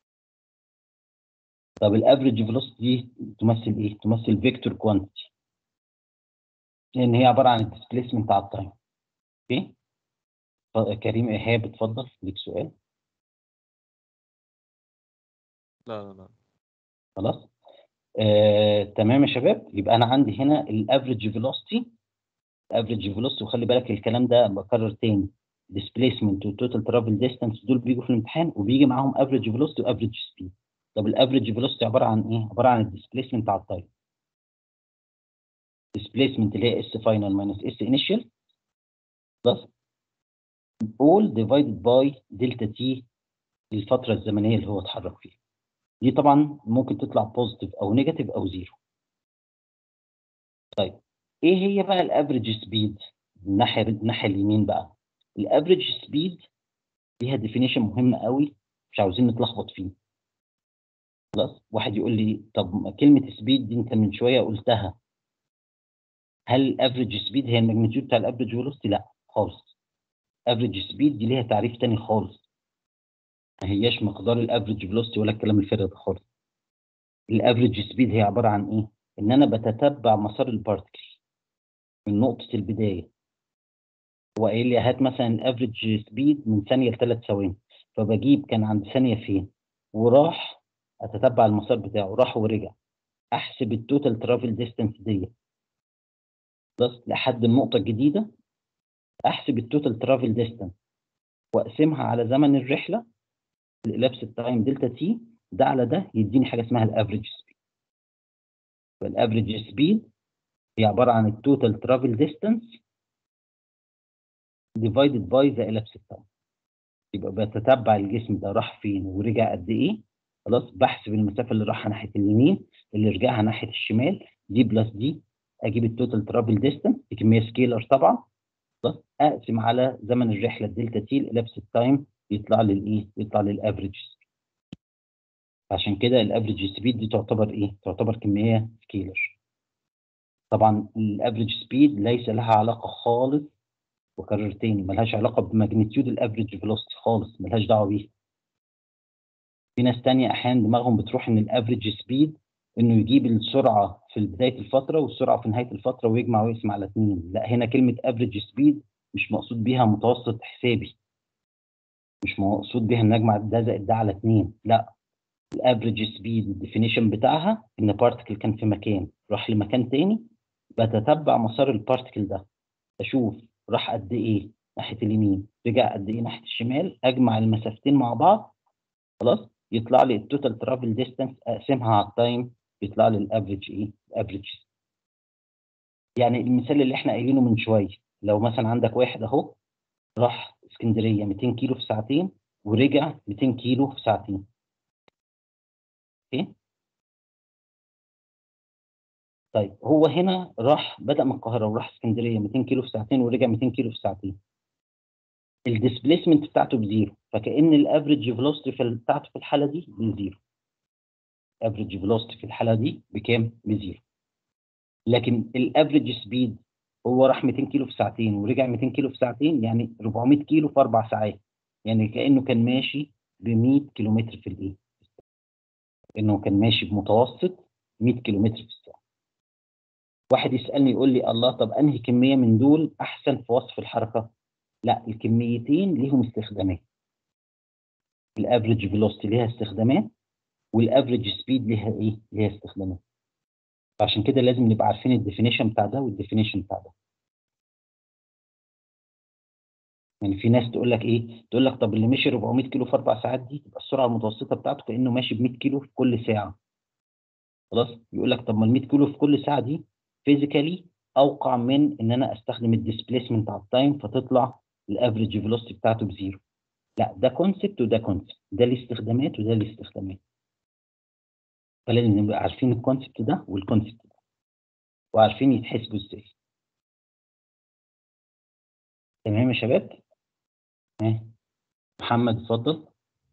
طب الافريج فيلوسيتي دي تمثل ايه تمثل فيكتور كوانتيتي لان هي عباره عن الديسبيسمنت على التايم اوكي كريم ايهاب اتفضل ليك سؤال لا لا لا خلاص آه، تمام يا شباب يبقى انا عندي هنا الافريج فيلوسيتي الافريج فيلوسيتي وخلي بالك الكلام ده بكرر تاني displacement وتوتال ترافل ديستانس دول بيجوا في الامتحان وبيجي معاهم افريج فيلوسيتي وافريج سبيد طب الافريج فيلوسيتي عباره عن ايه عباره عن الديسبيسمنت على التايم displacement اللي هي اس فاينل ماينس اس انيشال بلس all divided by دلتا تي الفترة الزمنية اللي هو اتحرك فيها دي طبعا ممكن تطلع بوزيتيف او نيجاتيف او زيرو طيب ايه هي بقى الافريج سبيد الناحية الناحية اليمين بقى الافريج سبيد ليها ديفينيشن مهمة قوي مش عاوزين نتلخبط فيه خلاص واحد يقول لي طب كلمة سبيد دي انت من شوية قلتها هل الافريج سبيد هي الماجنتيود بتاع الافريج فيلوسيتي لا خالص افريج سبيد دي ليها تعريف تاني خالص ما هياش مقدار الافريج فيلوسيتي ولا الكلام الفارغ ده خالص الافريج سبيد هي عباره عن ايه ان انا بتتبع مسار البارتكل من نقطه البدايه هو قايل لي هات مثلا الافريج سبيد من ثانيه لثلاث ثواني فبجيب كان عند ثانيه فين وراح اتتبع المسار بتاعه راح ورجع احسب التوتال ترافل ديستانس ديت بس لحد النقطه الجديده احسب التوتال ترافل ديستانس واقسمها على زمن الرحله الالابس التايم دلتا تي ده على ده يديني حاجه اسمها الافريج سبيد فالافريج سبيد هي عباره عن التوتال ترافل ديستانس ديفايدد باي ذا الابس تايم يبقى بتتبع الجسم ده راح فين ورجع قد ايه خلاص بحسب المسافه اللي راحها ناحيه اليمين اللي رجعها ناحيه الشمال دي بلس دي اجيب التوتال ترافل ديستانس بكميه سكيلر طبعا خلاص اقسم على زمن الرحله الدلتا تي الابس التايم يطلع لي الايه يطلع لي الافريج عشان كده الافريج سبيد دي تعتبر ايه تعتبر كميه سكيلر طبعا الافريج سبيد ليس لها علاقه خالص وكرر تاني ملهاش علاقه بماجنتيود الافريج فيلوسيتي خالص ملهاش دعوه بيها في ناس تانية احيانا دماغهم بتروح ان الافريج سبيد انه يجيب السرعه في بدايه الفتره والسرعه في نهايه الفتره ويجمع ويقسم على اثنين لا هنا كلمه افريج سبيد مش مقصود بيها متوسط حسابي مش مقصود بيها ان اجمع ده زائد ده على اثنين لا الافريج سبيد الديفينيشن بتاعها ان بارتكل كان في مكان راح لمكان تاني بتتبع مسار البارتكل ده اشوف راح قد ايه ناحيه اليمين رجع قد ايه ناحيه الشمال اجمع المسافتين مع بعض خلاص يطلع لي التوتال ترافل ديستانس اقسمها على التايم يطلع لي الافريج ايه الافريج يعني المثال اللي احنا قايلينه من شويه لو مثلا عندك واحد اهو راح اسكندريه 200 كيلو في ساعتين ورجع 200 كيلو في ساعتين اوكي طيب هو هنا راح بدأ من القاهرة وراح اسكندرية 200 كيلو في ساعتين ورجع 200 كيلو في ساعتين الديسبيسمنت بتاعته بزيرو فكأن الافريج فيلوسيتي بتاعته في الحالة دي بزيرو افريج فيلوسيتي في الحالة دي بكام؟ بزيرو لكن الافريج سبيد هو راح 200 كيلو في ساعتين ورجع 200 كيلو في ساعتين يعني 400 كيلو في اربع ساعات يعني كأنه كان ماشي ب 100 كيلومتر في الايه؟ انه كان ماشي بمتوسط 100 كيلومتر في الساعة واحد يسألني يقول لي الله طب انهي كمية من دول احسن في وصف الحركة لا الكميتين ليهم استخدامات الافريج فيلوسيتي ليها استخدامات والافريج سبيد ليها ايه ليها استخدامات فعشان كده لازم نبقى عارفين الديفينيشن بتاع ده والديفينيشن بتاع ده يعني في ناس تقول لك ايه تقول لك طب اللي مشي 400 كيلو في اربع ساعات دي تبقى السرعه المتوسطه بتاعته كانه ماشي ب 100 كيلو في كل ساعه خلاص يقول لك طب ما ال 100 كيلو في كل ساعه دي فيزيكالي اوقع من ان انا استخدم الديسبيسمنت على التايم فتطلع الافريج فيلوسيتي بتاعته بزيرو لا ده كونسبت وده كونسبت ده ليه استخدامات وده ليه استخدامات فلازم نبقى عارفين الكونسبت ده والكونسبت ده وعارفين يتحسبوا ازاي تمام يا شباب ها محمد اتفضل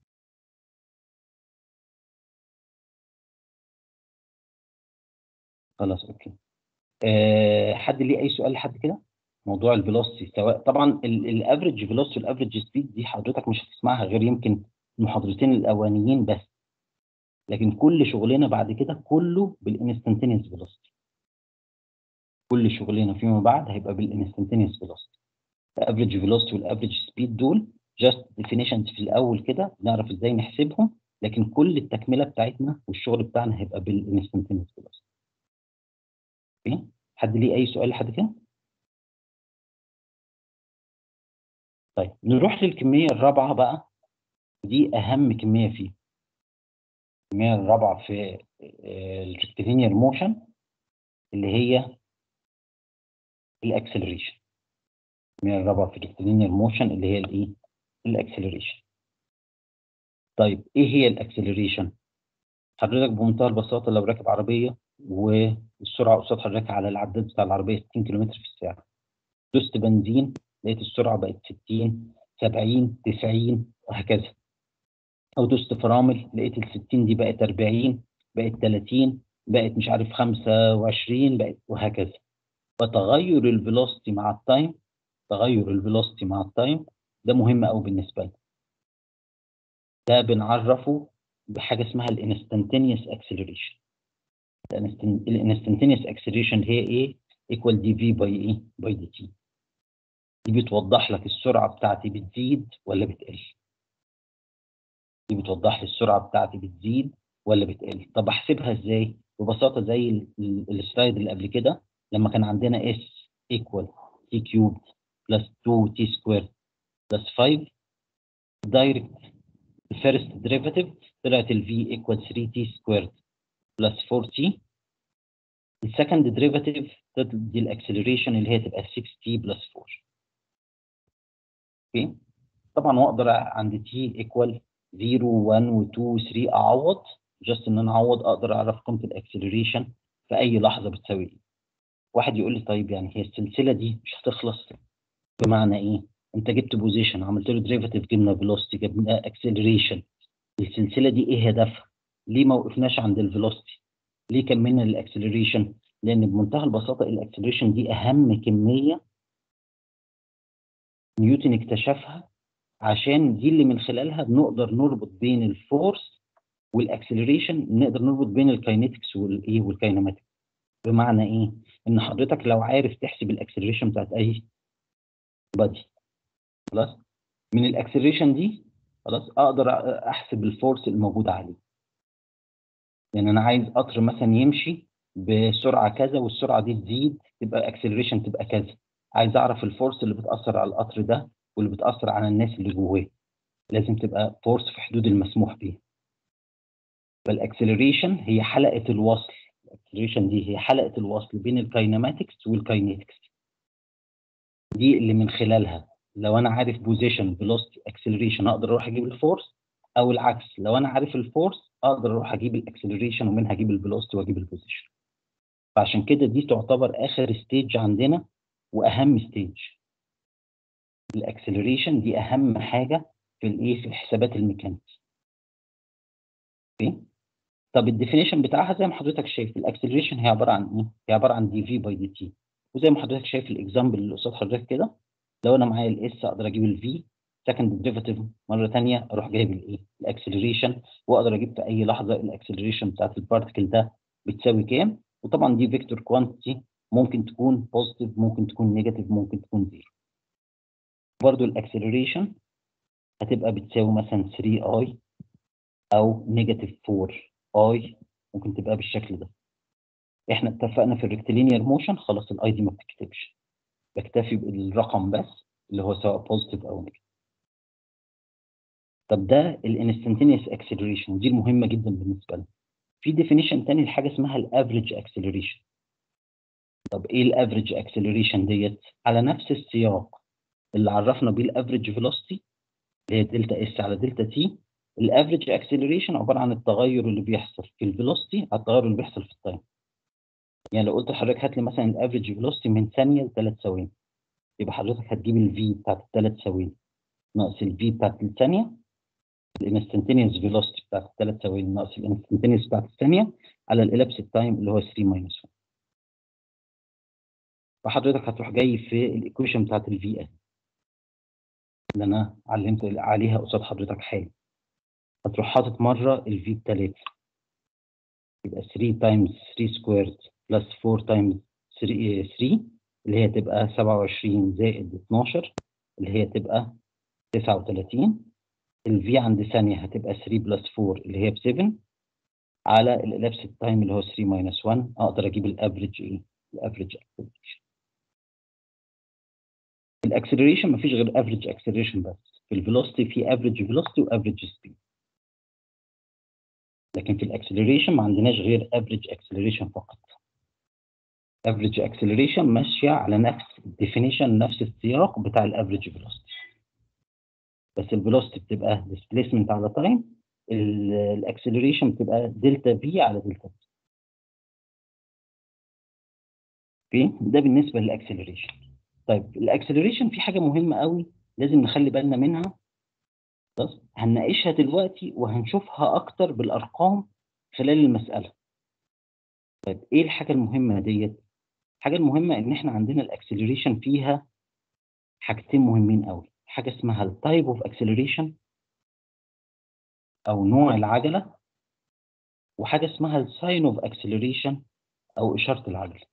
خلاص اوكي أه حد ليه اي سؤال لحد كده موضوع الفيلوسيتي سواء طبعا الافريج فيلوسيتي والافريج سبيد دي حضرتك مش هتسمعها غير يمكن المحاضرتين الاولانيين بس لكن كل شغلنا بعد كده كله بالانستنتينيوس فيلوسيتي كل شغلنا فيما بعد هيبقى بالانستنتينيوس فيلوسيتي الافريج فيلوسيتي والافريج سبيد دول جاست ديفينيشنز في الاول كده نعرف ازاي نحسبهم لكن كل التكمله بتاعتنا والشغل بتاعنا هيبقى بالانستنتينيوس فيلوسيتي اوكي حد ليه اي سؤال لحد كده طيب نروح للكميه الرابعه بقى دي اهم كميه فيه الكميه الرابعه في الريكتيلينير موشن اللي هي الاكسلريشن الكميه الرابعه في الريكتيلينير موشن اللي هي الايه الاكسلريشن طيب ايه هي الاكسلريشن حضرتك بمنتهى البساطه لو راكب عربيه والسرعه قصاد حضرتك على العداد بتاع العربيه 60 كم في الساعه دوست بنزين لقيت السرعه بقت 60 70 90 وهكذا او دوست فرامل لقيت ال 60 دي بقت 40 بقت 30 بقت مش عارف 25 بقت وهكذا فتغير الفيلوسيتي مع التايم تغير الفيلوسيتي مع التايم ده مهم قوي بالنسبه لنا ده بنعرفه بحاجه اسمها الانستنتينيوس اكسلريشن الانستنتينيوس اكسلريشن هي ايه ايكوال دي في باي ايه باي دي تي دي بتوضح لك السرعه بتاعتي بتزيد ولا بتقل دي بتوضح لي السرعه بتاعتي بتزيد ولا بتقل طب احسبها ازاي ببساطه زي السلايد اللي قبل كده لما كان عندنا اس ايكوال تي كيوب بلس 2 تي سكوير بلس 5 دايركت الفيرست ديريفاتيف طلعت ال v equal 3 t squared plus 4 t السكند ديريفاتيف دي الاكسلريشن اللي هي تبقى 6 t plus 4 اوكي طبعا واقدر عند t equal 0 1 و 2 و 3 اعوض جاست ان انا اعوض اقدر اعرف قيمه الاكسلريشن في اي لحظه بتساوي ايه واحد يقول لي طيب يعني هي السلسله دي مش هتخلص بمعنى ايه انت جبت بوزيشن عملت له ديريفاتيف جبنا فيلوسيتي جبنا اكسلريشن السلسله دي ايه هدفها ليه ما وقفناش عند الفيلوسيتي ليه كملنا الاكسلريشن لان بمنتهى البساطه الاكسلريشن دي اهم كميه نيوتن اكتشفها عشان دي اللي من خلالها بنقدر نربط بين الفورس والاكسلريشن نقدر نربط بين الكاينetics والايه والكاينماتكس بمعنى ايه ان حضرتك لو عارف تحسب الاكسلريشن بتاعت اي بادي خلاص من الاكسلريشن دي خلاص اقدر احسب الفورس الموجوده عليه يعني انا عايز قطر مثلا يمشي بسرعه كذا والسرعه دي تزيد تبقى اكسلريشن تبقى كذا عايز اعرف الفورس اللي بتاثر على القطر ده واللي بتاثر على الناس اللي جواه لازم تبقى فورس في حدود المسموح بيها فالاكسلريشن هي حلقه الوصل الاكسلريشن دي هي حلقه الوصل بين الكاينماتكس والكاينيتكس دي اللي من خلالها لو انا عارف بوزيشن فيلوسيتي اكسلريشن اقدر اروح اجيب الفورس او العكس لو انا عارف الفورس اقدر اروح اجيب الاكسلريشن ومنها اجيب الفيلوسيتي واجيب البوزيشن فعشان كده دي تعتبر اخر ستيج عندنا واهم ستيج الاكسلريشن دي اهم حاجه في الايه في الحسابات الميكانيكس اوكي طب الديفينيشن بتاعها زي ما حضرتك شايف الاكسلريشن هي عباره عن ايه هي عباره عن دي في باي دي تي وزي ما حضرتك شايف الاكزامبل اللي قصاد حضرتك كده لو انا معايا الاس اقدر اجيب الفي سكند ديريفاتيف مره ثانيه اروح جايب الايه الاكسلريشن واقدر اجيب في اي لحظه الاكسلريشن بتاعت البارتكل ده بتساوي كام وطبعا دي فيكتور كوانتيتي ممكن تكون بوزيتيف ممكن تكون نيجاتيف ممكن تكون زيرو برضو الاكسلريشن هتبقى بتساوي مثلا 3 اي او نيجاتيف 4 اي ممكن تبقى بالشكل ده احنا اتفقنا في الريكتيلينير موشن خلاص الاي دي ما بتكتبش بكتفي بالرقم بس اللي هو سواء بوزيتيف او نيجاتيف طب ده الانستنتينيوس اكسلريشن ودي المهمه جدا بالنسبه لنا في ديفينيشن تاني لحاجه اسمها الافريج اكسلريشن طب ايه الافريج اكسلريشن ديت على نفس السياق اللي عرفنا بيه الافريج فيلوسيتي اللي هي دلتا اس على دلتا تي الافريج اكسلريشن عباره عن التغير اللي بيحصل في الفيلوسيتي على التغير اللي بيحصل في التايم يعني لو قلت لحضرتك هات لي مثلا الافريج فيلوسيتي من ثانيه لثلاث ثواني يبقى حضرتك هتجيب الفي بتاعت الثلاث ثواني ناقص الفي بتاعت الثانيه الانستنتينيوس فيلوسيتي بتاعت الثلاث ثواني ناقص الانستنتينيوس بتاعت الثانيه على الالابس التايم اللي هو 3 ماينس 1 فحضرتك هتروح جاي في الايكويشن بتاعت الفي ان اللي انا علمت عليها قصاد حضرتك حاجه هتروح حاطط مره الفي بتلاتة يبقى 3 تايمز 3 سكويرد بلس 4 تايمز 3 3 اللي هي تبقى 27 زائد 12 اللي هي تبقى 39 الفي عند ثانيه هتبقى 3 بلس 4 اللي هي ب 7 على الالابس التايم اللي هو 3 ماينس 1 اقدر اجيب الافريج ايه الافريج اكسلريشن الاكسلريشن مفيش غير افريج اكسلريشن بس في الفيلوسيتي في افريج فيلوسيتي وافريج سبيد لكن في الاكسلريشن ما عندناش غير افريج اكسلريشن فقط افريج اكسلريشن ماشيه على نفس الديفينيشن نفس السياق بتاع الافريج فيلوسيتي بس الفيلوسيتي بتبقى ديسبيسمنت على تايم الاكسلريشن بتبقى دلتا في على دلتا في اوكي ده بالنسبه للاكسلريشن طيب الاكسلريشن في حاجه مهمه قوي لازم نخلي بالنا منها بس هنناقشها دلوقتي وهنشوفها اكتر بالارقام خلال المساله طيب ايه الحاجه المهمه ديت الحاجه المهمه ان احنا عندنا الاكسلريشن فيها حاجتين مهمين قوي حاجه اسمها التايب اوف اكسلريشن او نوع العجله وحاجه اسمها الساين اوف اكسلريشن او اشاره العجله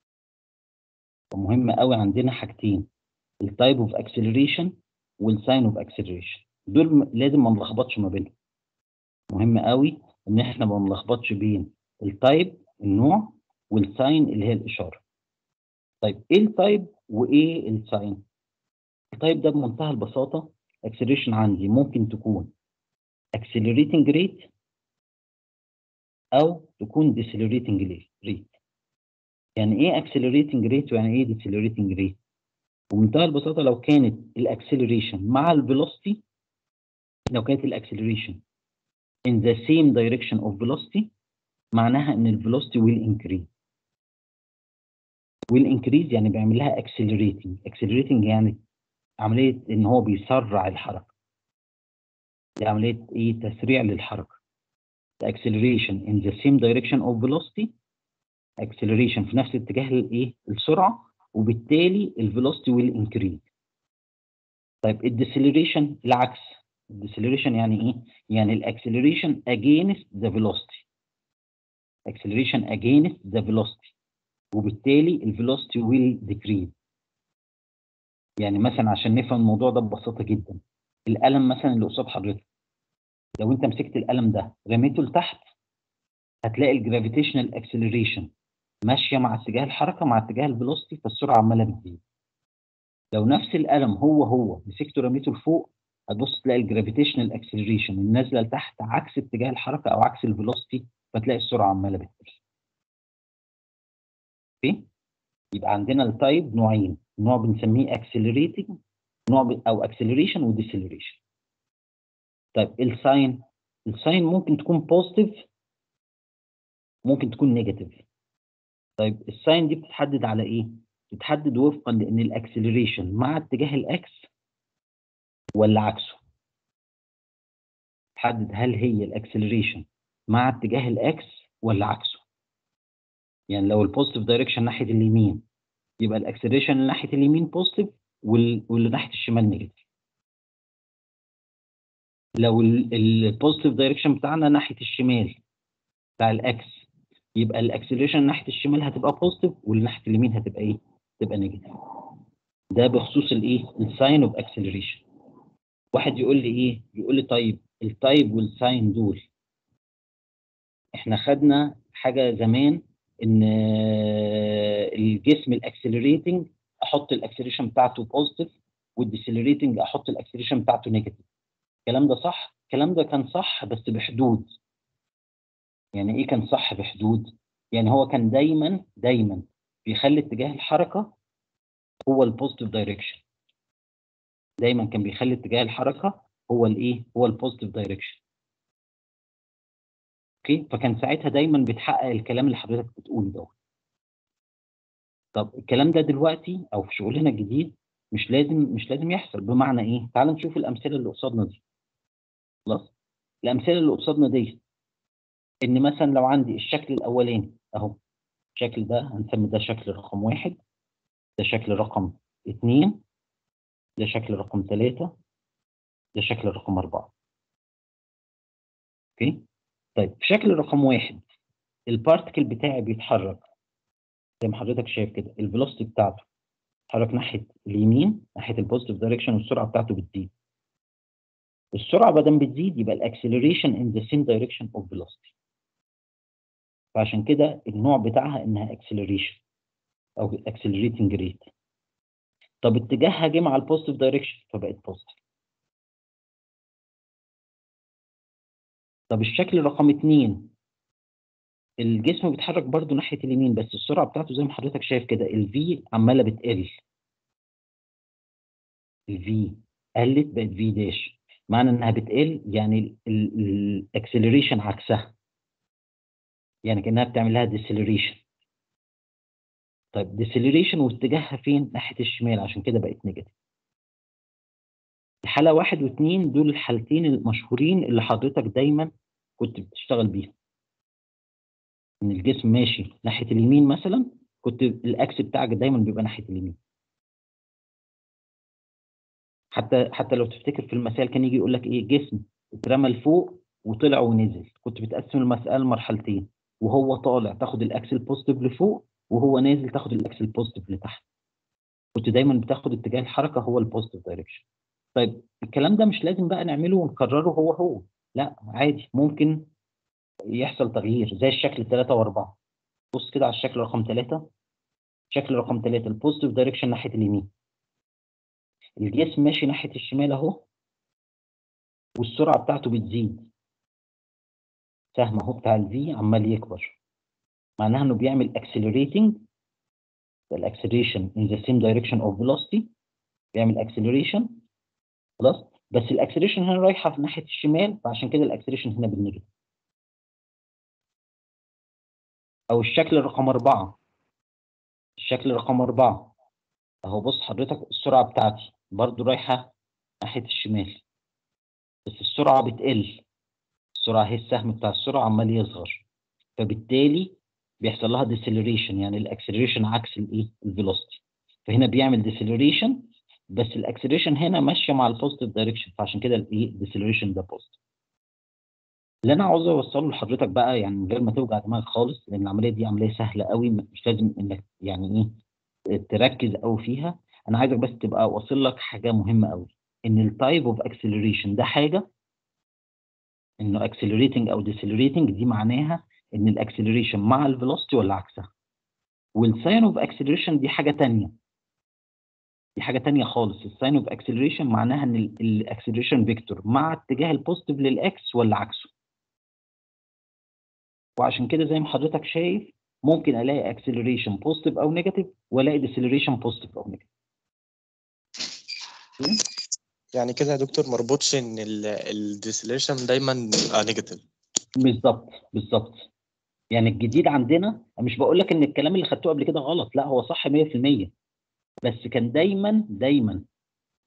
فمهم قوي عندنا حاجتين التايب اوف اكسلريشن والساين اوف اكسلريشن دول م- لازم ما نلخبطش ما بينهم مهم قوي ان احنا ما نلخبطش بين التايب النوع والساين اللي هي الاشاره طيب ايه التايب وايه الساين التايب ده بمنتهى البساطه اكسلريشن عندي ممكن تكون accelerating rate او تكون decelerating rate يعني ايه accelerating rate ويعني ايه decelerating rate بمنتهى البساطه لو كانت الاكسلريشن مع الفيلوسيتي لو كانت الاكسلريشن in the same direction of velocity معناها ان الفيلوسيتي will increase will increase يعني بيعمل لها accelerating accelerating يعني عمليه ان هو بيسرع الحركه دي عمليه ايه تسريع للحركه the acceleration in the same direction of velocity acceleration في نفس اتجاه الايه السرعه وبالتالي الفيلوسيتي will increase طيب الديسلريشن العكس الديسلريشن يعني ايه يعني الاكسلريشن against the velocity acceleration against the velocity وبالتالي الفيلوسيتي will decrease يعني مثلا عشان نفهم الموضوع ده ببساطه جدا القلم مثلا اللي قصاد حضرتك لو انت مسكت القلم ده رميته لتحت هتلاقي الجرافيتيشنال اكسلريشن ماشيه مع اتجاه الحركه مع اتجاه الفيلوسيتي فالسرعه عماله بتزيد لو نفس القلم هو هو مسكته رميته لفوق هتبص تلاقي الجرافيتيشنال اكسلريشن النازله لتحت عكس اتجاه الحركه او عكس الفيلوسيتي فتلاقي السرعه عماله بتقل اوكي يبقى عندنا التايب نوعين نوع بنسميه اكسلريتنج نوع ب... او اكسلريشن وديسلريشن طيب الساين الساين ممكن تكون بوزيتيف ممكن تكون نيجاتيف طيب الساين دي بتتحدد على ايه بتتحدد وفقا لان الاكسلريشن مع اتجاه الاكس ولا عكسه حدد هل هي الاكسلريشن مع اتجاه الاكس ولا عكسه يعني لو البوزيتيف دايركشن ناحيه اليمين يبقى الاكسلريشن اللي ناحيه اليمين بوزيتيف واللي ناحيه الشمال نيجاتيف لو البوزيتيف دايركشن بتاعنا ناحيه الشمال بتاع الاكس يبقى الاكسلريشن ناحيه الشمال هتبقى بوزيتيف واللي ناحيه اليمين هتبقى ايه؟ تبقى نيجاتيف ده بخصوص الايه؟ الساين اوف اكسلريشن واحد يقول لي ايه؟ يقول لي طيب التايب والساين دول احنا خدنا حاجه زمان ان الجسم الاكسلريتنج احط الاكسلريشن بتاعته بوزيتيف والديسلريتنج احط الاكسلريشن بتاعته نيجاتيف الكلام ده صح الكلام ده كان صح بس بحدود يعني ايه كان صح بحدود يعني هو كان دايما دايما بيخلي اتجاه الحركه هو البوزيتيف دايركشن دايما كان بيخلي اتجاه الحركه هو الايه هو البوزيتيف دايركشن اوكي فكان ساعتها دايما بيتحقق الكلام اللي حضرتك بتقوله دوت طب الكلام ده دلوقتي او في شغلنا الجديد مش لازم مش لازم يحصل بمعنى ايه تعال نشوف الامثله اللي قصادنا دي خلاص الامثله اللي قصادنا دي ان مثلا لو عندي الشكل الاولاني اهو الشكل ده هنسمي ده شكل رقم واحد ده شكل رقم اثنين ده شكل رقم ثلاثة ده شكل رقم أربعة اوكي طيب في شكل رقم واحد البارتكل بتاعي بيتحرك زي ما حضرتك شايف كده الفيلوسيتي بتاعته بيتحرك ناحيه اليمين ناحيه البوزيتيف دايركشن والسرعه بتاعته بتزيد السرعه ما دام بتزيد يبقى الاكسلريشن ان ذا سيم دايركشن اوف فيلوسيتي فعشان كده النوع بتاعها انها اكسلريشن او اكسلريتنج ريت طب اتجاهها جه مع البوزيتيف دايركشن فبقت بوزيتيف طب الشكل رقم اتنين الجسم بيتحرك برضو ناحية اليمين بس السرعة بتاعته زي ما حضرتك شايف كده الفي عمالة بتقل الفي قلت بقت في داش معنى انها بتقل يعني الاكسلريشن عكسها يعني كانها بتعمل لها ديسلريشن طيب ديسلريشن واتجاهها فين ناحية الشمال عشان كده بقت نيجاتيف الحالة واحد واثنين دول الحالتين المشهورين اللي حضرتك دايما كنت بتشتغل بيها ان الجسم ماشي ناحيه اليمين مثلا كنت الاكس بتاعك دايما بيبقى ناحيه اليمين حتى حتى لو تفتكر في المثال كان يجي يقول لك ايه جسم اترمى لفوق وطلع ونزل كنت بتقسم المساله لمرحلتين وهو طالع تاخد الاكس البوزيتيف لفوق وهو نازل تاخد الاكس البوزيتيف لتحت كنت دايما بتاخد اتجاه الحركه هو البوزيتيف دايركشن طيب الكلام ده مش لازم بقى نعمله ونكرره هو هو لا عادي ممكن يحصل تغيير زي الشكل 3 و4 بص كده على الشكل رقم 3 شكل رقم 3 البوزيتيف دايركشن ناحيه اليمين الجسم ماشي ناحيه الشمال اهو والسرعه بتاعته بتزيد سهم اهو بتاع الفي عمال يكبر معناها انه بيعمل accelerating الاكسلريشن in the same direction of velocity بيعمل acceleration خلاص بس الاكسلريشن هنا رايحه في ناحيه الشمال فعشان كده الاكسلريشن هنا بالنيجاتيف او الشكل رقم أربعة الشكل رقم أربعة اهو بص حضرتك السرعة بتاعتي برضو رايحة ناحية الشمال بس السرعة بتقل السرعة هي السهم بتاع السرعة عمال يصغر فبالتالي بيحصل لها ديسلريشن يعني الاكسلريشن عكس الايه الفيلوسيتي فهنا بيعمل ديسلريشن بس الاكسلريشن هنا ماشيه مع البوزيتيف دايركشن فعشان كده الايه الديسلريشن ده بوزيتيف اللي انا عاوز اوصله لحضرتك بقى يعني من غير ما توجع دماغك خالص لان العمليه دي عمليه سهله قوي مش لازم انك يعني ايه تركز قوي فيها انا عايزك بس تبقى واصل لك حاجه مهمه قوي ان التايب اوف اكسلريشن ده حاجه انه اكسلريتنج او ديسلريتنج دي معناها ان الاكسلريشن مع الفيلوسيتي ولا عكسها والساين اوف اكسلريشن دي حاجه ثانيه دي حاجه ثانيه خالص الساين اوف اكسلريشن معناها ان الاكسلريشن فيكتور مع اتجاه البوزيتيف للاكس ولا عكسه وعشان كده زي ما حضرتك شايف ممكن الاقي اكسلريشن بوزيتيف او نيجاتيف والاقي ديسلريشن بوزيتيف او نيجاتيف يعني كده يا دكتور مربوطش ان الديسليشن دايما بيبقى نيجاتيف بالظبط بالظبط يعني الجديد عندنا مش بقول لك ان الكلام اللي خدتوه قبل كده غلط لا هو صح 100% بس كان دايما دايما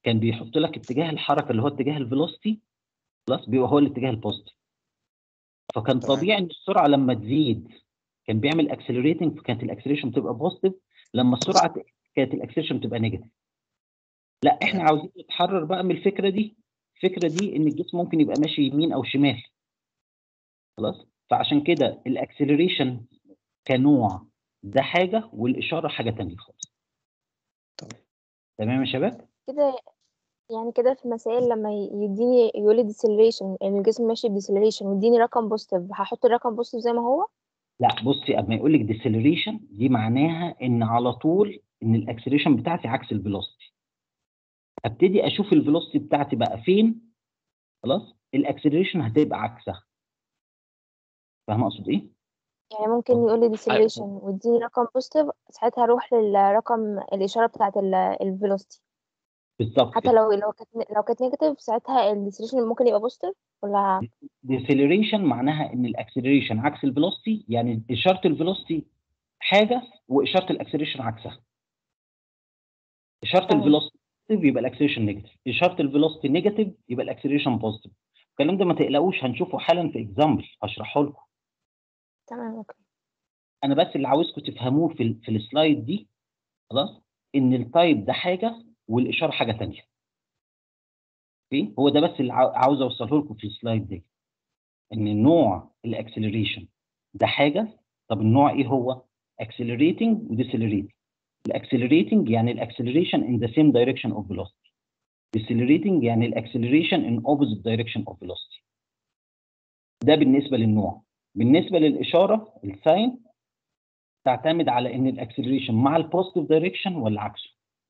كان بيحط لك اتجاه الحركه اللي هو اتجاه الفيلوسيتي خلاص بيبقى هو الاتجاه البوزيتيف فكان تمام. طبيعي ان السرعه لما تزيد كان بيعمل اكسلريتنج فكانت الاكسلريشن بتبقى بوزيتيف لما السرعه ت- كانت الاكسلريشن بتبقى نيجاتيف لا احنا تمام. عاوزين نتحرر بقى من الفكره دي الفكره دي ان الجسم ممكن يبقى ماشي يمين او شمال خلاص فعشان كده الاكسلريشن كنوع ده حاجه والاشاره حاجه تانية خالص تمام. تمام يا شباب كده يعني كده في مسائل لما ي- يديني يقول لي ديسلريشن ان الجسم ماشي بديسلريشن ويديني رقم بوزيتيف هحط الرقم بوزيتيف زي ما هو لا بصي اما يقول لك ديسلريشن دي معناها ان على طول ان الاكسلريشن بتاعتي عكس الفيلوسيتي ابتدي اشوف الفيلوسيتي بتاعتي بقى فين خلاص الاكسلريشن هتبقى عكسها فاهم اقصد ايه يعني ممكن يقول لي ديسلريشن ويديني رقم بوزيتيف ساعتها اروح للرقم الاشاره بتاعه الفيلوسيتي بالظبط حتى لو لو كانت لو كانت نيجاتيف ساعتها الديسلريشن ممكن يبقى بوزيتيف ولا ديسلريشن معناها ان الاكسلريشن عكس الفيلوسيتي يعني اشاره الفيلوسيتي حاجه واشاره الاكسلريشن عكسها اشاره تمام. الفيلوسيتي يبقى الاكسلريشن نيجاتيف اشاره الفيلوسيتي نيجاتيف يبقى الاكسلريشن بوزيتيف الكلام ده ما تقلقوش هنشوفه حالا في اكزامبل هشرحه لكم تمام اوكي انا بس اللي عاوزكم تفهموه في ال- في السلايد دي خلاص ان التايب ده حاجه والاشاره حاجه ثانيه اوكي هو ده بس اللي عاو- عاوز اوصله لكم في السلايد دي ان نوع الاكسلريشن ده حاجه طب النوع ايه هو accelerating وديسلريتنج الاكسلريتنج يعني الاكسلريشن in the same direction of velocity decelerating يعني الاكسلريشن in opposite direction of velocity ده بالنسبه للنوع بالنسبه للاشاره الساين تعتمد على ان الاكسلريشن مع البوزيتيف دايركشن ولا عكسه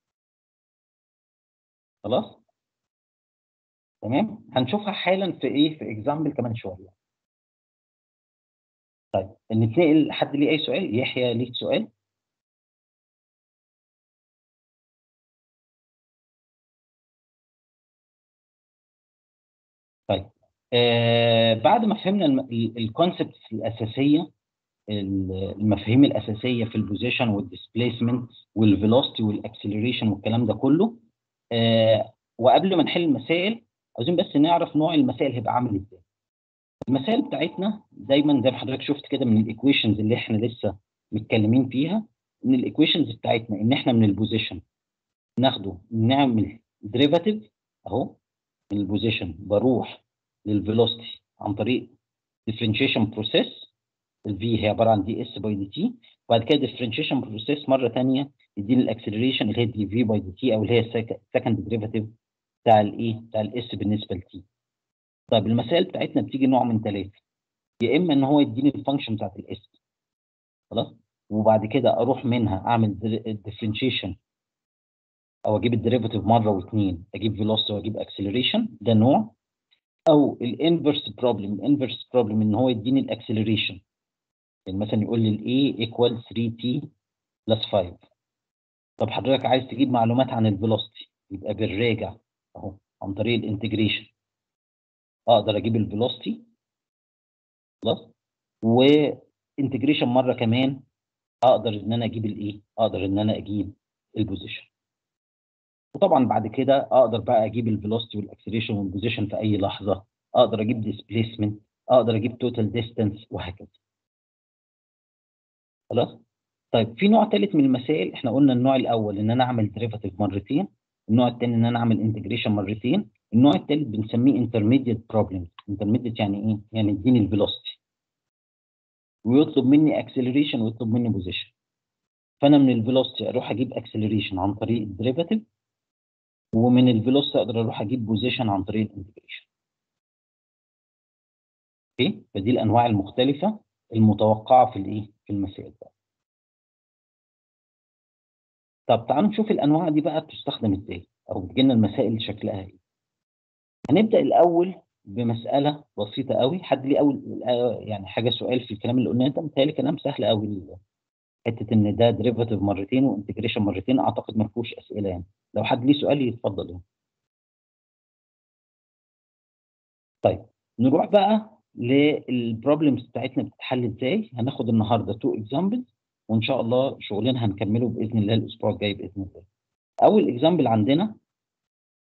خلاص تمام هنشوفها حالا في ايه في اكزامبل كمان شويه طيب نتنقل حد ليه اي سؤال يحيى ليك سؤال طيب آه بعد ما فهمنا الكونسبت الاساسيه ال- المفاهيم الاساسيه في البوزيشن والديسبيسمنت والفيلوسيتي والاكسلريشن والكلام ده كله آه وقبل ما نحل المسائل عاوزين بس نعرف نوع المسائل هيبقى عامل ازاي المسائل بتاعتنا دايما زي ما حضرتك شفت كده من الايكويشنز اللي احنا لسه متكلمين فيها ان الايكويشنز بتاعتنا ان احنا من البوزيشن ناخده نعمل ديريفاتيف اهو من البوزيشن بروح للفيلوسيتي عن طريق differentiation process الفي هي عباره عن دي اس باي دي تي وبعد كده differentiation process مره ثانيه يديني الاكسلريشن اللي هي دي في باي دي تي او اللي هي السكند ديريفاتيف بتاع الايه بتاع الاس بالنسبه لتي طيب المسائل بتاعتنا بتيجي نوع من ثلاثه يا اما ان هو يديني الفانكشن بتاعت الاس خلاص وبعد كده اروح منها اعمل differentiation او اجيب الديريفاتيف مره واثنين اجيب فيلوسيتي واجيب اكسلريشن ده نوع او الانفرس بروبلم الانفرس بروبلم ان هو يديني الاكسلريشن يعني مثلا يقول لي الاي ايكوال 3 تي بلس 5 طب حضرتك عايز تجيب معلومات عن الفيلوسيتي يبقى بالراجع اهو عن طريق الانتجريشن اقدر اجيب الفيلوسيتي خلاص وانتجريشن مره كمان اقدر ان انا اجيب الايه اقدر ان انا اجيب البوزيشن وطبعا بعد كده اقدر بقى اجيب الفيلوسيتي والاكسلريشن والبوزيشن في اي لحظه اقدر اجيب ديسبيسمنت اقدر اجيب توتال ديستانس وهكذا خلاص طيب في نوع ثالث من المسائل احنا قلنا النوع الاول ان انا اعمل ديريفاتيف مرتين النوع الثاني ان انا اعمل انتجريشن مرتين النوع الثالث بنسميه انترميديت بروبلم انترميديت يعني ايه يعني اديني الفيلوسيتي ويطلب مني اكسلريشن ويطلب مني بوزيشن فانا من الفيلوسيتي اروح اجيب اكسلريشن عن طريق الديريفاتيف ومن الفيلوسيتي اقدر اروح اجيب بوزيشن عن طريق الانتجريشن اوكي فدي الانواع المختلفه المتوقعه في الايه في المسائل بقى. طب تعالوا نشوف الانواع دي بقى بتستخدم ازاي او بتجيلنا المسائل شكلها ايه هنبدا الاول بمساله بسيطه قوي حد ليه اول يعني حاجه سؤال في الكلام اللي قلناه ده متهيألي كلام سهل قوي حته ان ده ديريفاتيف مرتين وانتجريشن مرتين اعتقد ما فيهوش اسئله يعني لو حد ليه سؤال يتفضل يعني. طيب نروح بقى للبروبلمز بتاعتنا بتتحل ازاي هناخد النهارده تو اكزامبلز وان شاء الله شغلنا هنكمله باذن الله الاسبوع الجاي باذن الله اول اكزامبل عندنا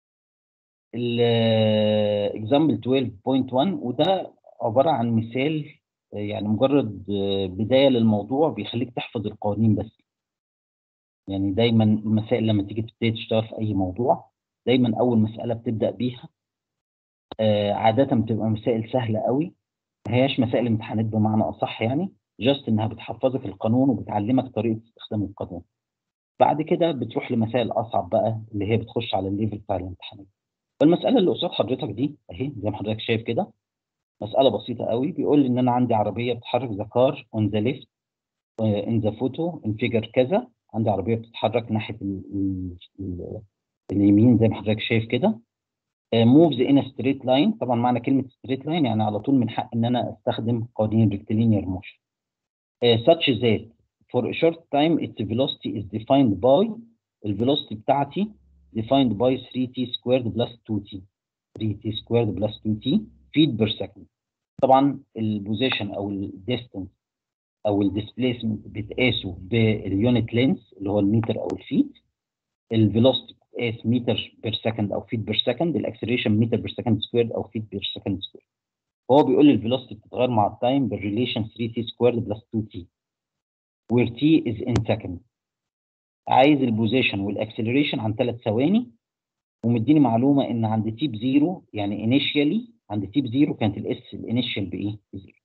الاكزامبل 12.1 وده عباره عن مثال آه، يعني مجرد آه، بدايه للموضوع بيخليك تحفظ القوانين بس يعني دايما المسائل لما تيجي تبتدي تشتغل في اي موضوع دايما اول مساله بتبدا بيها آه، عاده بتبقى مسائل سهله قوي ما هياش مسائل امتحانات بمعنى اصح يعني جاست انها بتحفظك القانون وبتعلمك طريقه استخدام القانون بعد كده بتروح لمسائل اصعب بقى اللي هي بتخش على الليفل بتاع الامتحانات فالمساله اللي قصاد حضرتك دي اهي زي ما حضرتك شايف كده مساله بسيطه قوي بيقول لي ان انا عندي عربيه بتتحرك ذا كار اون ذا ليفت ان ذا فوتو ان فيجر كذا عندي عربيه بتتحرك ناحيه ال ال ال اليمين زي ما حضرتك شايف كده موفز ان ستريت لاين طبعا معنى كلمه ستريت لاين يعني على طول من حق ان انا استخدم قوانين الريكتيلينير موشن such that for a short time its velocity is defined by الفيلوسيتي بتاعتي defined by 3t squared plus 2t 3t squared plus 2t feet per second طبعا البوزيشن او الديستنس او الديسبيسمنت بتقاسه باليونت لينس اللي هو المتر او الفيت الفيلوسيتي بتقاس متر بير سكند او فيت بير سكند الاكسلريشن متر بير سكند سكويرد او فيت بير سكند سكويرد فهو بيقول لي الفيلوسيتي بتتغير مع التايم بالريليشن 3t سكويرد بلس 2t where t is in second عايز البوزيشن والاكسلريشن عن ثلاث ثواني ومديني معلومه ان عند تي بزيرو يعني انيشيالي عند تي بزيرو كانت الاس الانيشيال بايه؟ بزيرو.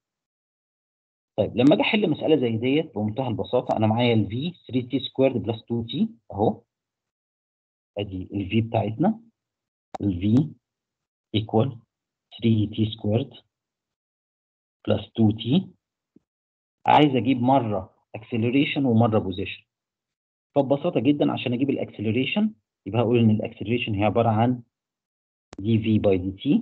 طيب لما اجي احل مساله زي ديت بمنتهى البساطه انا معايا الفي 3 تي سكويرد بلس 2 تي اهو ادي الفي بتاعتنا الفي ايكوال 3 تي سكويرد بلس 2 تي عايز اجيب مره اكسلريشن ومره بوزيشن فببساطه جدا عشان اجيب الاكسلريشن يبقى هقول ان الاكسلريشن هي عباره عن دي في باي دي تي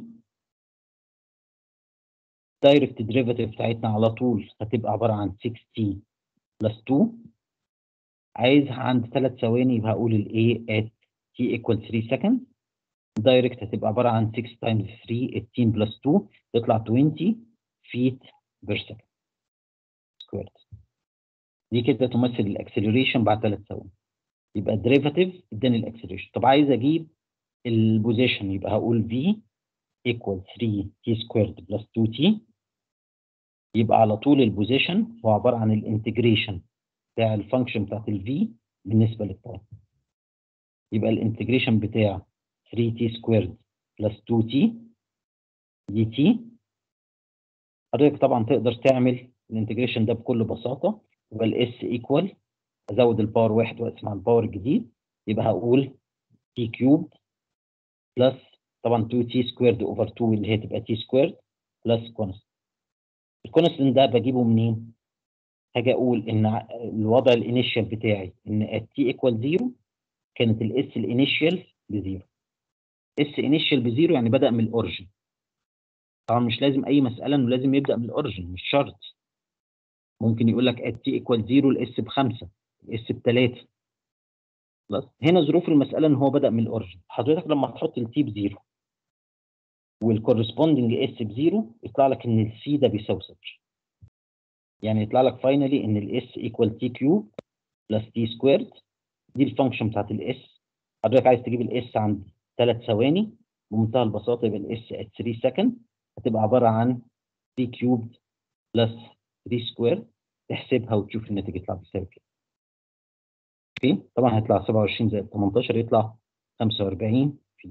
دايركت ديريفاتيف بتاعتنا على طول هتبقى عباره عن 6 تي بلس 2 عايزها عند 3 ثواني يبقى هقول الاي ات تي ايكوال 3 سكند دايركت هتبقى عباره عن 6 تايمز 3 18 بلس 2 تطلع 20 فيت بير سكند سكويرد دي كده تمثل الاكسلريشن بعد 3 ثواني يبقى الديريفاتيف اداني الاكسلريشن طب عايز اجيب البوزيشن يبقى هقول في equal 3 t squared plus 2t يبقى على طول البوزيشن هو عباره عن الانتجريشن بتاع الفانكشن بتاعت الفي بالنسبه للتايم يبقى الانتجريشن بتاع 3t squared plus 2t dt حضرتك طبعا تقدر تعمل الانتجريشن ده بكل بساطه يبقى الاس ايكوال ازود الباور واحد واقسم على الباور الجديد يبقى هقول t كيوب بلس طبعا 2 تي سكويرد اوفر 2 اللي هي تبقى تي سكويرد بلس كونست الكونستنت ده بجيبه منين؟ هاجي اقول ان الوضع الانيشال بتاعي ان التي ايكوال 0 كانت الاس الانيشال بزيرو اس انيشال بزيرو يعني بدا من الاوريجن طبعا مش لازم اي مساله انه لازم يبدا من الاوريجن مش شرط ممكن يقول لك التي ايكوال 0 الاس بخمسه الاس بثلاثه خلاص هنا ظروف المساله ان هو بدا من الاوريجن حضرتك لما تحط التي بزيرو والكورسبوندنج اس بزيرو يطلع لك ان السي ده بيساوي صفر يعني يطلع لك فاينلي ان الاس ايكوال تي كيوب بلس تي سكويرد دي الفانكشن بتاعت الاس حضرتك عايز تجيب الاس عند ثلاث ثواني بمنتهى البساطه يبقى الاس ات 3 سكند هتبقى عباره عن تي كيوب بلس 3 سكويرد تحسبها وتشوف الناتج يطلع بيساوي كده اوكي طبعا هيطلع 27 زائد 18 يطلع 45 فيت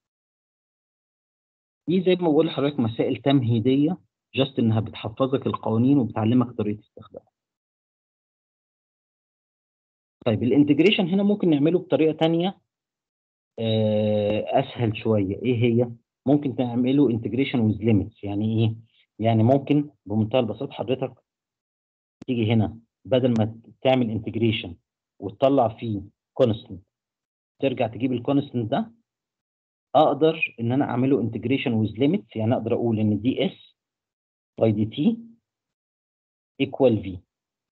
دي زي ما بقول لحضرتك مسائل تمهيديه جاست انها بتحفظك القوانين وبتعلمك طريقه استخدامها طيب الانتجريشن هنا ممكن نعمله بطريقه ثانيه اسهل شويه ايه هي ممكن تعمله انتجريشن ويز ليميتس يعني ايه يعني ممكن بمنتهى البساطه حضرتك تيجي هنا بدل ما تعمل انتجريشن وتطلع فيه كونستنت ترجع تجيب الكونستنت ده اقدر ان انا اعمله انتجريشن ويز ليميتس يعني اقدر اقول ان دي اس باي دي تي ايكوال في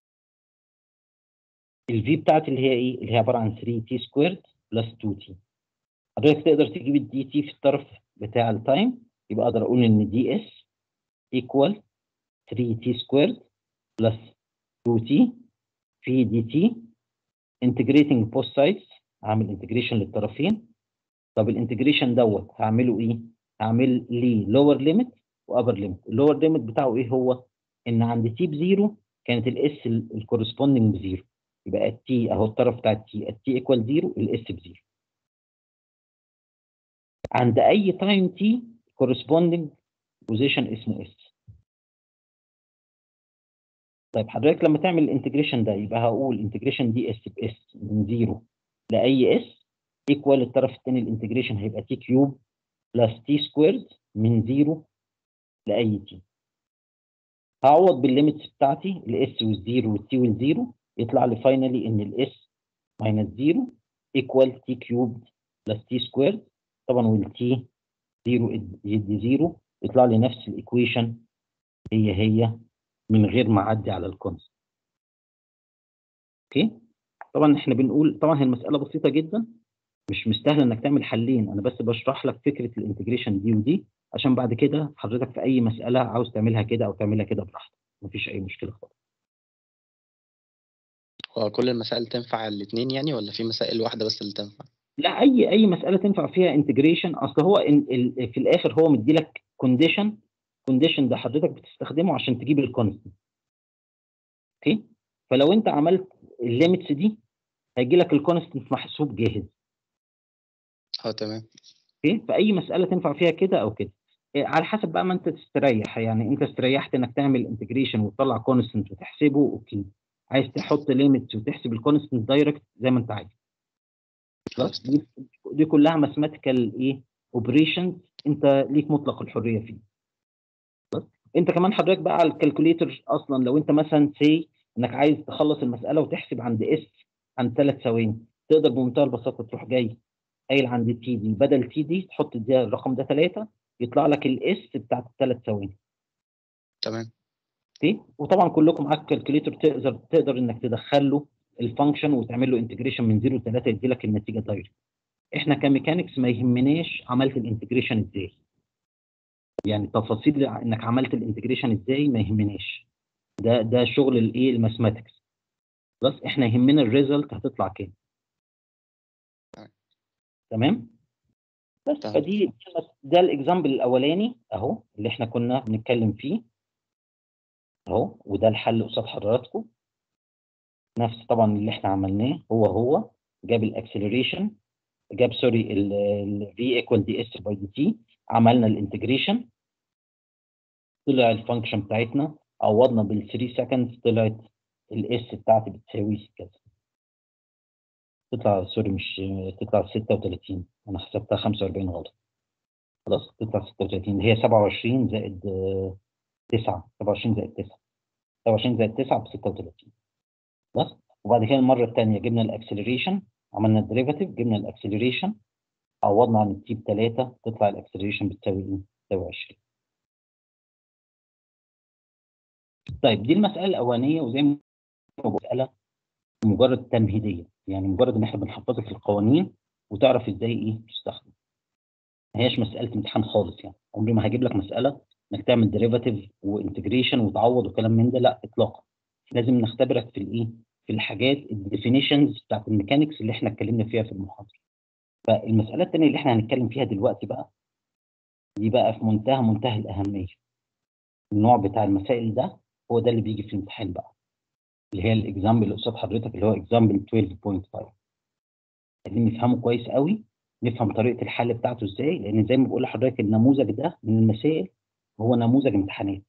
الفي بتاعتي اللي هي ايه اللي هي عباره عن 3 تي سكويرد بلس 2 تي حضرتك تقدر تجيب الدي تي في الطرف بتاع التايم يبقى اقدر اقول ان دي اس ايكوال 3 تي سكويرد بلس 2 تي في دي تي integrating both sides اعمل انتجريشن للطرفين طب الانتجريشن دوت هعمله ايه هعمل ليه لور ليميت وابر ليميت اللور ليميت بتاعه ايه هو ان عند تي بزيرو كانت الاس الكورسبوندنج بزيرو يبقى التي اهو الطرف بتاع التي التي ايكوال زيرو الاس بزيرو عند اي تايم تي كورسبوندنج بوزيشن اسمه اس طيب حضرتك لما تعمل الانتجريشن ده يبقى هقول انتجريشن دي اس باس من زيرو لاي اس ايكوال الطرف الثاني الانتجريشن هيبقى تي كيوب بلس تي سكويرد من زيرو لاي تي هعوض بالليميتس بتاعتي الاس والزيرو والتي والزيرو يطلع لي فاينلي ان الاس ماينس زيرو ايكوال تي كيوب بلس تي سكويرد طبعا والتي زيرو يدي زيرو يطلع لي نفس الايكويشن هي هي من غير ما اعدي على الكونست اوكي طبعا احنا بنقول طبعا هي المساله بسيطه جدا مش مستاهله انك تعمل حلين انا بس بشرح لك فكره الانتجريشن دي ودي عشان بعد كده حضرتك في اي مساله عاوز تعملها كده او تعملها كده براحتك مفيش اي مشكله خالص هو كل المسائل تنفع الاثنين يعني ولا في مسائل واحدة بس اللي تنفع؟ لا اي اي مساله تنفع فيها انتجريشن اصل هو إن ال- في الاخر هو مدي لك كونديشن كونديشن ده حضرتك بتستخدمه عشان تجيب الكونستنت اوكي فلو انت عملت الليميتس دي هيجي لك الكونستنت محسوب جاهز اه تمام اوكي فاي مساله تنفع فيها كده او كده إيه، على حسب بقى ما انت تستريح يعني انت استريحت انك تعمل انتجريشن وتطلع كونستنت وتحسبه اوكي عايز تحط ليميتس وتحسب الكونستنت دايركت زي ما انت عايز خلاص دي, دي كلها ماثيماتيكال ايه اوبريشنز انت ليك مطلق الحريه فيه خلاص انت كمان حضرتك بقى على الكالكوليتر اصلا لو انت مثلا سي انك عايز تخلص المساله وتحسب عند اس عند ثلاث ثواني تقدر بمنتهى البساطه تروح جاي قايل عند التي دي بدل تي دي تحط ده الرقم ده ثلاثه يطلع لك الاس بتاعت الثلاث ثواني تمام اوكي وطبعا كلكم معاك كالكوليتر تقدر تقدر انك تدخل له الفانكشن وتعمل له انتجريشن من 0 ل 3 يدي لك النتيجه دايركت احنا كميكانكس ما يهمناش عملت الانتجريشن ازاي يعني تفاصيل انك عملت الانتجريشن ازاي ما يهمناش ده ده شغل الايه الماثماتكس بس احنا يهمنا الريزلت هتطلع كام تمام بس تمام. فدي ده الاكزامبل الاولاني اهو اللي احنا كنا بنتكلم فيه اهو وده الحل قصاد حضراتكم نفس طبعا اللي احنا عملناه هو هو جاب الاكسلريشن جاب سوري ال في ايكوال دي اس باي دي تي عملنا الانتجريشن طلع الفانكشن بتاعتنا عوضنا بال 3 سكندز طلعت الاس بتاعتي بتساوي كذا تطلع سوري مش تطلع 36 انا حسبتها 45 غلط خلاص تطلع 36 هي 27 زائد 9 27 زائد 9 27 زائد 9 ب 36 بس وبعد كده المره الثانيه جبنا الاكسلريشن عملنا الديريفاتيف جبنا الاكسلريشن عوضنا عن التي ب 3 تطلع الاكسلريشن بتساوي ايه؟ بتساوي 20 طيب دي المساله الاولانيه وزي ما بقول مساله مجرد تمهيديه يعني مجرد ان احنا بنحفظك القوانين وتعرف ازاي ايه تستخدم ما هياش مساله امتحان خالص يعني عمري ما هجيب لك مساله انك تعمل ديريفاتيف وانتجريشن وتعوض وكلام من ده لا اطلاقا لازم نختبرك في الايه في الحاجات الديفينيشنز بتاعت الميكانكس اللي احنا اتكلمنا فيها في المحاضره فالمساله الثانيه اللي احنا هنتكلم فيها دلوقتي بقى دي بقى في منتهى منتهى الاهميه النوع بتاع المسائل ده هو ده اللي بيجي في الامتحان بقى اللي هي الاكزامبل اللي قصاد حضرتك اللي هو اكزامبل 12.5 عايزين نفهمه كويس قوي نفهم طريقه الحل بتاعته ازاي لان زي ما بقول لحضرتك النموذج ده من المسائل هو نموذج امتحانات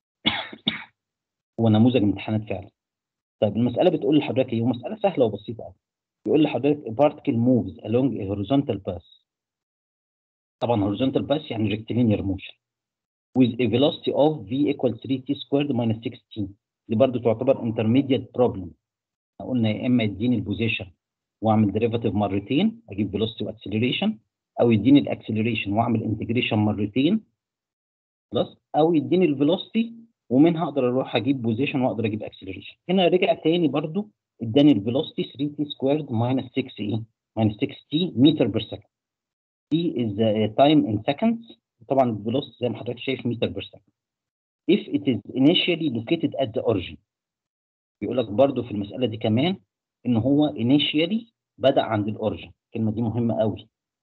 هو نموذج امتحانات فعلا طيب المساله بتقول لحضرتك ايه مساله سهله وبسيطه قوي بيقول لحضرتك a particle moves along a horizontal path طبعا horizontal path يعني rectilinear motion with a velocity of v equals 3t squared minus 16 دي برضو تعتبر intermediate problem قلنا يا اما يديني البوزيشن واعمل ديريفاتيف مرتين اجيب فيلوسيتي واكسلريشن او يديني الاكسلريشن واعمل انتجريشن مرتين خلاص او يديني الفيلوسيتي ومنها اقدر اروح اجيب بوزيشن واقدر اجيب اكسلريشن هنا رجع تاني برضو اداني الفيلوسيتي 3 تي سكويرد ماينس 6 ايه ماينس 6 تي متر بير سكند تي از تايم ان seconds طبعا الفيلوسيتي زي ما حضرتك شايف متر بير سكند if it is initially located at the origin بيقول لك برضو في المساله دي كمان ان هو initially بدا عند الاوريجن الكلمه دي مهمه قوي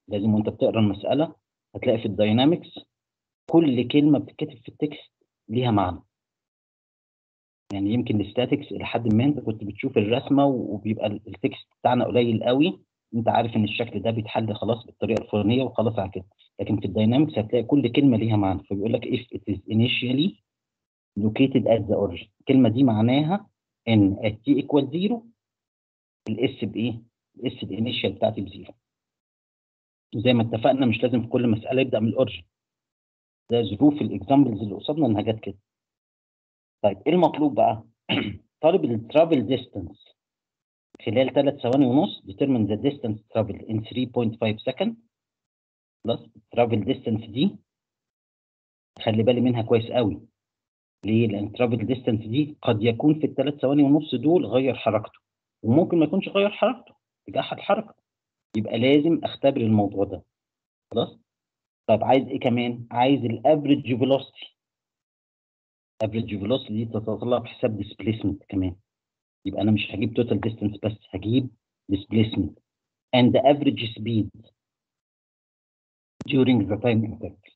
لازم وانت بتقرا المساله هتلاقي في الداينامكس كل كلمه بتتكتب في التكست ليها معنى يعني يمكن الستاتكس الى حد ما انت كنت بتشوف الرسمه وبيبقى التكست بتاعنا قليل قوي انت عارف ان الشكل ده بيتحل خلاص بالطريقه الفلانيه وخلاص على كده لكن في الداينامكس هتلاقي كل كلمه ليها معنى فبيقول لك if it is initially located at the origin الكلمه دي معناها ان at t equal 0 الاس بايه؟ الاس الانيشال بتاعتي بزيرو زي ما اتفقنا مش لازم في كل مساله يبدا من الاورجن ده ظروف الاكزامبلز اللي قصادنا انها جت كده طيب ايه المطلوب بقى؟ طالب الترافل ديستانس خلال ثلاث ثواني ونص determine the distance traveled in 3.5 second خلاص الترافل ديستانس دي خلي بالي منها كويس قوي ليه؟ لان الترافل ديستانس دي قد يكون في الثلاث ثواني ونص دول غير حركته وممكن ما يكونش غير حركته اتجاه الحركه يبقى لازم اختبر الموضوع ده خلاص طيب عايز ايه كمان عايز الافريج فيلوسيتي افريج فيلوسيتي دي تتطلب حساب ديسبيسمنت كمان يبقى انا مش هجيب توتال ديستانس بس هجيب displacement and the average speed during the time interval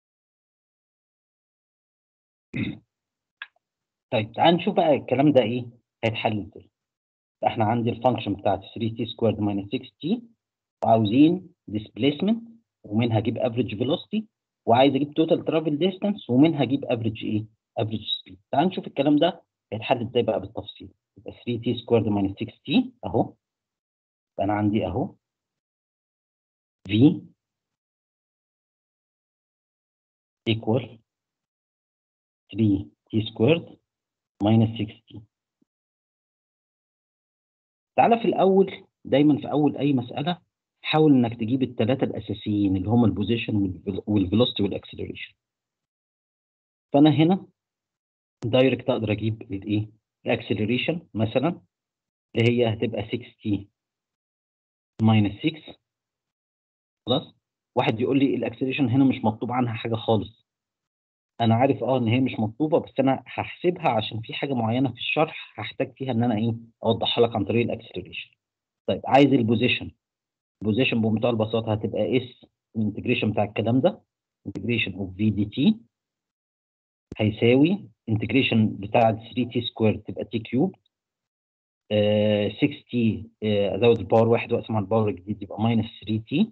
طيب تعال نشوف بقى الكلام ده ايه هيتحل ازاي احنا عندي الفانكشن بتاعت 3t سكويرد minus 6t وعاوزين displacement ومنها اجيب average velocity وعايز اجيب total travel distance ومنها اجيب average ايه average speed تعال نشوف الكلام ده هيتحل ازاي بقى بالتفصيل يبقى 3t سكويرد minus 6t اهو انا عندي اهو v equal 3t سكويرد minus 6t تعالى في الاول دايما في اول اي مساله حاول انك تجيب الثلاثه الاساسيين اللي هم البوزيشن والفيلوسيتي والاكسلريشن فانا هنا دايركت اقدر اجيب الايه الاكسلريشن مثلا اللي هي هتبقى 6t minus 6 خلاص واحد يقول لي الاكسلريشن هنا مش مطلوب عنها حاجه خالص انا عارف اه ان هي مش مطلوبه بس انا هحسبها عشان في حاجه معينه في الشرح هحتاج فيها ان انا ايه اوضحها لك عن طريق الاكسلريشن طيب عايز البوزيشن البوزيشن بمنتهى البساطه هتبقى اس الانتجريشن بتاع الكلام ده انتجريشن اوف في دي تي هيساوي انتجريشن بتاع 3 تي سكوير تبقى تي كيوب 6 تي ازود الباور واحد واقسم على الباور الجديد يبقى ماينس 3 تي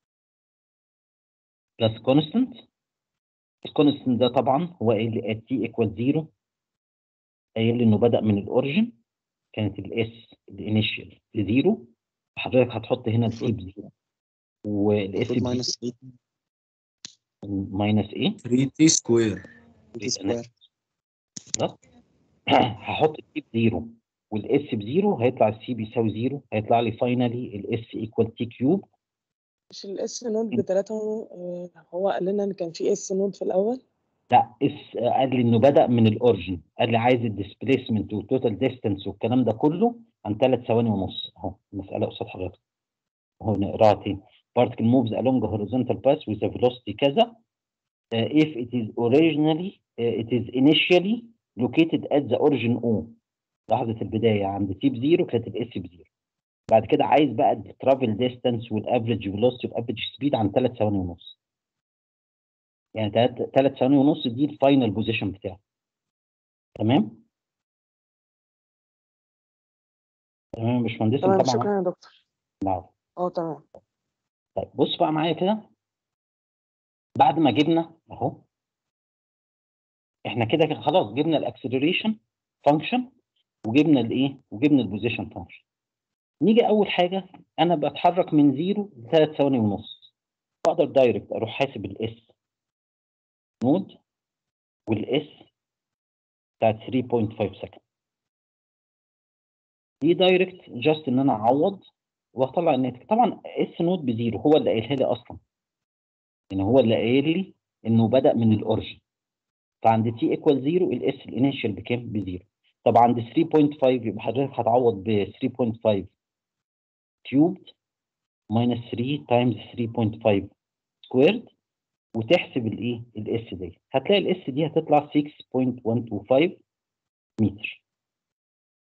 بلس كونستنت الكونستنت ده طبعا هو قايل لي at t equal 0 قايل لي انه بدا من الاوريجن كانت الاس الانيشال بزيرو حضرتك هتحط هنا السي بزيرو والاس المفروض ماينس 3 ماينس ايه 3 تي سكوير سكوير هحط السي بزيرو والاس بزيرو هيطلع السي بيساوي زيرو هيطلع لي فاينلي الاس ايكوال تي كيوب مش الاس نود بتلاتة آه، هو قال لنا ان كان في اس نود في الاول لا اس قال لي انه بدا من الاوريجن قال لي عايز الديسبيسمنت والتوتال ديستانس والكلام ده كله عن ثلاث ثواني ونص اهو المساله قصاد حضرتك اهو نقراها تاني particle moves along a horizontal path with a velocity كذا uh, if it is originally uh, it is initially located at the origin O لحظه البدايه عند تي بزيرو كانت الاس بزيرو بعد كده عايز بقى الترافل ديستانس والافريج فيلوسيتي والافريج سبيد عن ثلاث ثواني ونص يعني ثلاث ثواني ونص دي الفاينل بوزيشن بتاعه تمام تمام يا باشمهندس تمام طبعا شكرا يا دكتور نعم اه تمام طيب بص بقى معايا كده بعد ما جبنا اهو احنا كده كده خلاص جبنا الاكسلريشن فانكشن وجبنا الايه وجبنا البوزيشن فانكشن نيجي اول حاجه انا بتحرك من زيرو لثلاث ثواني ونص بقدر دايركت اروح حاسب الاس نود والاس بتاعت 3.5 سكند دي دايركت جاست ان انا اعوض واطلع الناتج طبعا اس نود بزيرو هو اللي قايلها لي اصلا يعني هو اللي قايل لي انه بدا من الاوريجن فعند تي ايكوال زيرو الاس الانيشال بكام بزيرو طب عند 3.5 يبقى حضرتك هتعوض ب 3.5 كيوبد ماينس 3 تايمز 3.5 سكويرد وتحسب الايه الاس دي هتلاقي الاس دي هتطلع 6.125 متر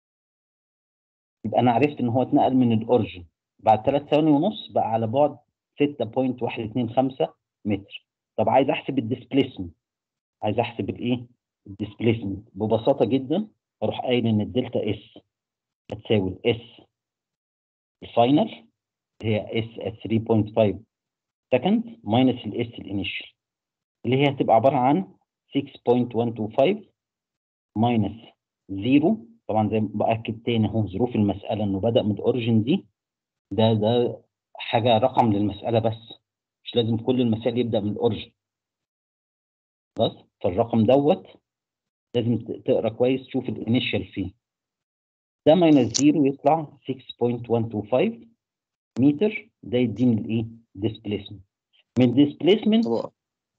يبقى انا عرفت ان هو اتنقل من الاوريجن بعد ثلاث ثواني ونص بقى على بعد 6.125 متر طب عايز احسب الديسبليسمنت عايز احسب الايه الديسبليسمنت ببساطه جدا اروح قايل ان الدلتا اس هتساوي الاس الفاينل هي اس at 3.5 سكند ماينس الاس الانيشال اللي هي هتبقى عباره عن 6.125 ماينس 0 طبعا زي ما باكد تاني اهو ظروف المساله انه بدا من الاوريجن دي ده ده حاجه رقم للمساله بس مش لازم كل المسائل يبدا من الاوريجن بس فالرقم دوت لازم ت- تقرا كويس تشوف الانيشال فيه ده ماينس 0 يطلع 6.125 متر ده يديني الايه ديسبليسمنت من ديسبليسمنت هو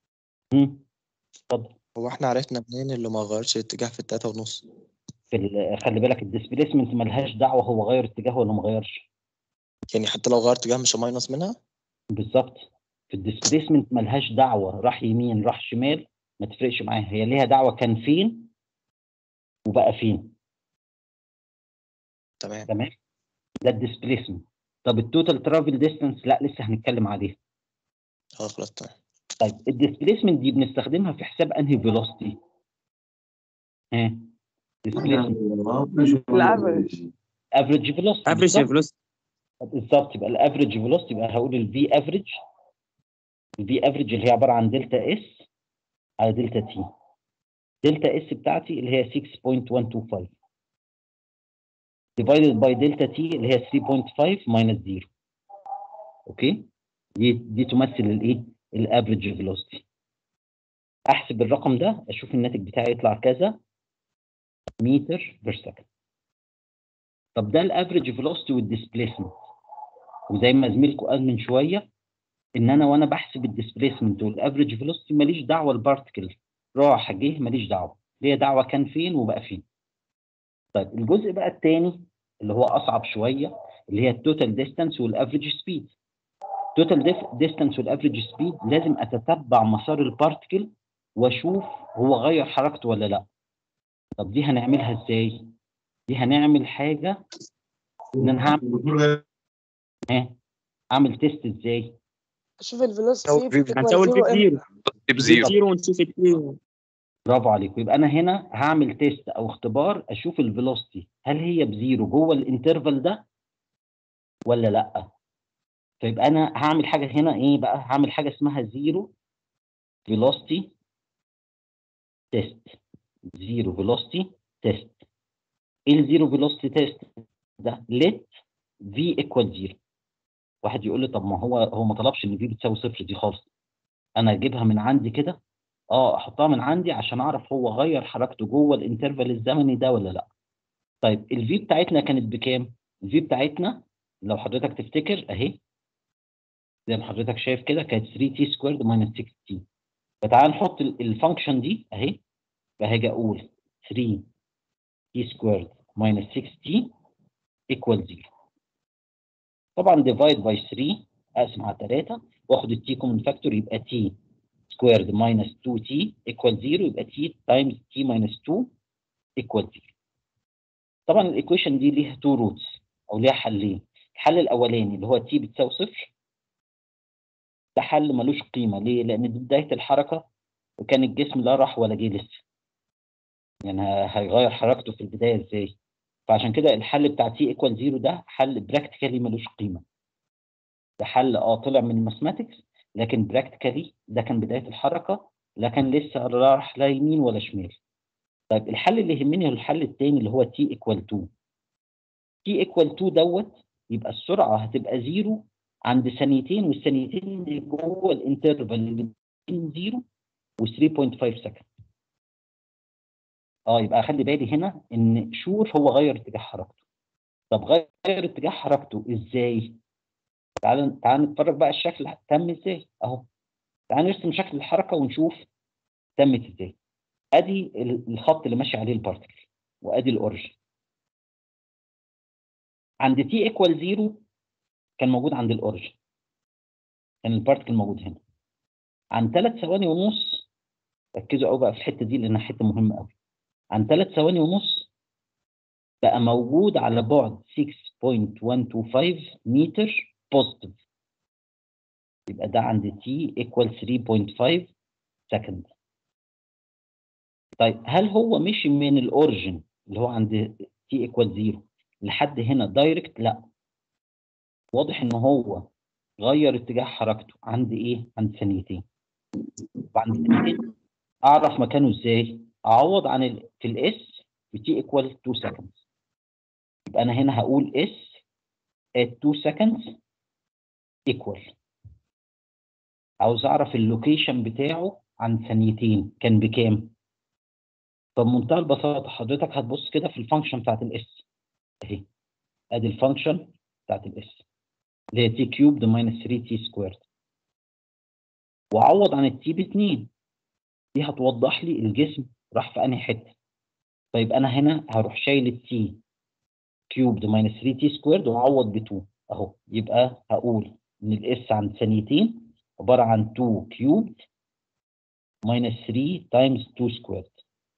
اتفضل هو احنا عرفنا منين اللي ما غيرش الاتجاه في التلاتة ونص في ال- خلي بالك الديسبليسمنت ملهاش دعوه هو غير اتجاهه ولا ما غيرش يعني حتى لو غير اتجاه مش ماينس منها بالظبط في الديسبليسمنت ملهاش دعوه راح يمين راح شمال ما تفرقش معاها هي ليها دعوه كان فين وبقى فين تمام تمام ده الديسبليسمنت طب التوتال ترافل ديستانس لا لسه هنتكلم عليه اه خلاص تمام طيب الديسبليسمنت دي بنستخدمها في حساب انهي فيلوسيتي ها ديسبليسمنت الافريج افريج فيلوسيتي افريج فلوس بالظبط يبقى الافريج فيلوسيتي يبقى هقول الفي افريج الفي افريج اللي هي عباره عن دلتا اس على دلتا تي دلتا اس بتاعتي اللي هي 6.125 divided by دلتا تي اللي هي 3.5 minus 0 اوكي دي دي تمثل الايه الافريج فيلوسيتي احسب الرقم ده اشوف الناتج بتاعي يطلع كذا متر بير سكند طب ده الافريج فيلوسيتي والديسبليسمنت وزي ما زميلكم قال من شويه ان انا وانا بحسب الديسبليسمنت والافريج فيلوسيتي ماليش دعوه البارتكل راح جه ماليش دعوه ليا دعوه كان فين وبقى فين طيب الجزء بقى الثاني اللي هو اصعب شويه اللي هي التوتال ديستانس والافريج سبيد التوتال ديستانس والافريج سبيد لازم اتتبع مسار البارتكل واشوف هو غير حركته ولا لا طب دي هنعملها ازاي دي هنعمل حاجه ان انا هعمل ها اعمل تيست ازاي اشوف الفيلوسيتي هنساوي الفي بزيرو بزيرو زيرو ونشوف التي برافو عليكم يبقى انا هنا هعمل تيست او اختبار اشوف الفيلوسيتي هل هي بزيرو جوه الانترفال ده ولا لا فيبقى انا هعمل حاجه هنا ايه بقى هعمل حاجه اسمها زيرو فيلوسيتي تيست زيرو فيلوسيتي تيست ايه الزيرو فيلوسيتي تيست ده ليت في ايكوال زيرو واحد يقول لي طب ما هو هو ما طلبش ان في بتساوي صفر دي خالص انا اجيبها من عندي كده اه احطها من عندي عشان اعرف هو غير حركته جوه الانترفال الزمني ده ولا لا طيب الفي بتاعتنا كانت بكام الفي بتاعتنا لو حضرتك تفتكر اهي زي ما حضرتك شايف كده كانت 3 تي سكويرد ماينس 6 تي فتعال نحط الفانكشن دي اهي فهاجي اقول 3 تي سكويرد ماينس 6 تي ايكوال 0 طبعا ديفايد باي 3 اقسم على 3 واخد التي كومن فاكتور يبقى تي سكويرد ماينس 2 تي ايكوال 0 يبقى تي تايمز تي ماينس 2 ايكوال 0 طبعا الايكويشن دي ليها تو روتس او ليها حلين الحل الاولاني اللي هو تي بتساوي صفر ده حل ملوش قيمه ليه؟ لان دي بدايه الحركه وكان الجسم لا راح ولا جه لسه يعني ه- هيغير حركته في البدايه ازاي؟ فعشان كده الحل بتاع تي ايكوال زيرو ده حل براكتيكالي ملوش قيمه ده حل اه طلع من الماثماتكس لكن براكتيكالي ده كان بدايه الحركه لا كان لسه لا راح لا يمين ولا شمال طيب الحل اللي يهمني هو الحل الثاني اللي هو تي ايكوال 2 تي ايكوال 2 دوت يبقى السرعه هتبقى زيرو عند ثانيتين والثانيتين اللي جوه الانترفال اللي بين زيرو و 3.5 سكند اه يبقى خلي بالي هنا ان شور هو غير اتجاه حركته طب غير اتجاه حركته ازاي تعال تعال نتفرج بقى الشكل تم ازاي اهو تعال نرسم شكل الحركه ونشوف تمت ازاي ادي ال- الخط اللي ماشي عليه البارتكل وادي الاوريجن عند تي ايكوال زيرو كان موجود عند الاوريجن كان البارتكل موجود هنا عن ثلاث ثواني ونص ركزوا قوي بقى في الحته دي لانها حته مهمه قوي عن ثلاث ثواني ونص بقى موجود على بعد 6.125 متر بوزيتيف يبقى ده عند t equal 3.5 second طيب هل هو مشي من الاوريجن اللي هو عند t equal 0 لحد هنا دايركت لا واضح ان هو غير اتجاه حركته عند ايه عند ثانيتين وعند ثانيتين اعرف مكانه ازاي اعوض عن ال... في الاس بتي equal 2 seconds يبقى انا هنا هقول اس at 2 seconds equal عاوز اعرف اللوكيشن بتاعه عن ثانيتين كان بكام فبمنتهى البساطه حضرتك هتبص كده في الفانكشن بتاعت الاس اهي ادي الفانكشن بتاعت الاس اللي هي تي كيوبد ماينس 3 تي سكويرد وعوض عن التي ب 2 دي هتوضح لي الجسم راح في انهي حته طيب انا هنا هروح شايل التي كيوبد ماينس 3 تي سكويرد واعوض ب 2 اهو يبقى هقول ان الاس عند ثانيتين عباره عن 2 كيوبد ماينس 3 تايمز 2 سكويرد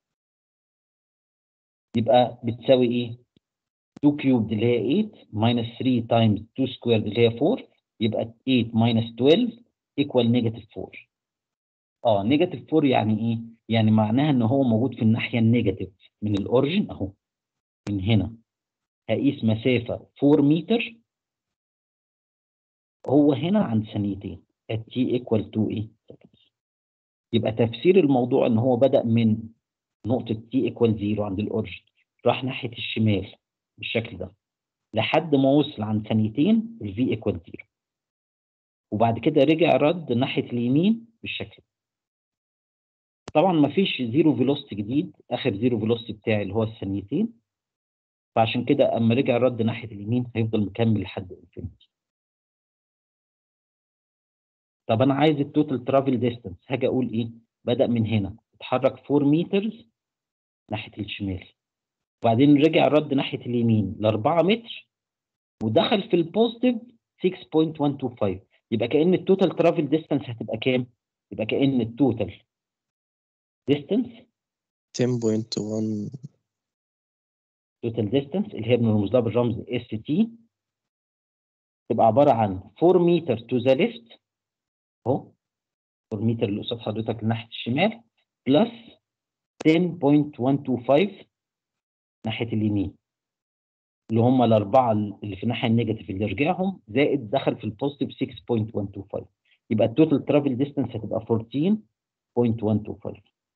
يبقى بتساوي ايه 2 كيوبد اللي هي 8 ماينس 3 تايمز 2 سكويرد اللي هي 4 يبقى 8 ماينس 12 ايكوال نيجاتيف 4 اه نيجاتيف 4 يعني ايه يعني معناها ان هو موجود في الناحيه النيجاتيف من الاوريجن اهو من هنا هقيس مسافه 4 متر هو هنا عند ثانيتين at t equal to ايه يبقى تفسير الموضوع ان هو بدأ من نقطة t equal 0 عند الاوريجن راح ناحية الشمال بالشكل ده لحد ما وصل عند ثانيتين ال v equal 0 وبعد كده رجع رد ناحية اليمين بالشكل ده طبعا ما فيش زيرو فيلوستي جديد اخر زيرو فيلوستي بتاعي اللي هو الثانيتين فعشان كده اما رجع رد ناحية اليمين هيفضل مكمل لحد انفينيتي طب انا عايز التوتال ترافل ديستانس هاجي اقول ايه بدا من هنا اتحرك 4 متر ناحيه الشمال وبعدين رجع رد ناحيه اليمين ل 4 متر ودخل في البوزيتيف 6.125 يبقى كان التوتال ترافل ديستانس هتبقى كام يبقى كان التوتال ديستانس 10.1 توتال ديستانس اللي هي بنرمز لها بالرمز اس تي تبقى عباره عن 4 متر تو ذا ليفت اهو 4 متر اللي قصاد حضرتك ناحيه الشمال بلس 10.125 ناحيه اليمين اللي هم الاربعه اللي في الناحيه النيجاتيف اللي رجعهم زائد دخل في البوزيتيف 6.125 يبقى التوتال ترافل ديستانس هتبقى 14.125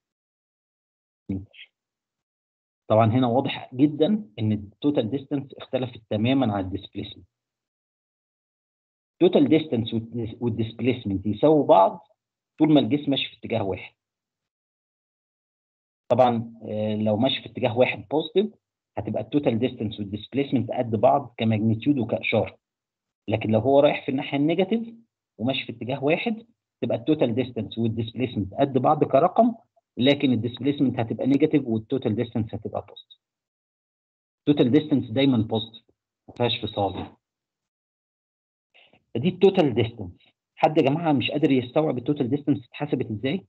متر طبعا هنا واضح جدا ان التوتال ديستانس اختلفت تماما عن الديسبيسمنت توتال ديستانس والديسبيسمنت يساووا بعض طول ما الجسم ماشي في اتجاه واحد طبعا لو ماشي في اتجاه واحد بوزيتيف هتبقى التوتال ديستانس والديسبيسمنت قد بعض كماجنتيود وكاشاره لكن لو هو رايح في الناحيه النيجاتيف وماشي في اتجاه واحد تبقى التوتال ديستانس والديسبيسمنت قد بعض كرقم لكن الديسبيسمنت هتبقى نيجاتيف والتوتال ديستانس هتبقى بوزيتيف التوتال ديستانس دايما بوزيتيف ما فيهاش فصال دي التوتال ديستانس حد يا جماعه مش قادر يستوعب التوتال ديستانس اتحسبت ازاي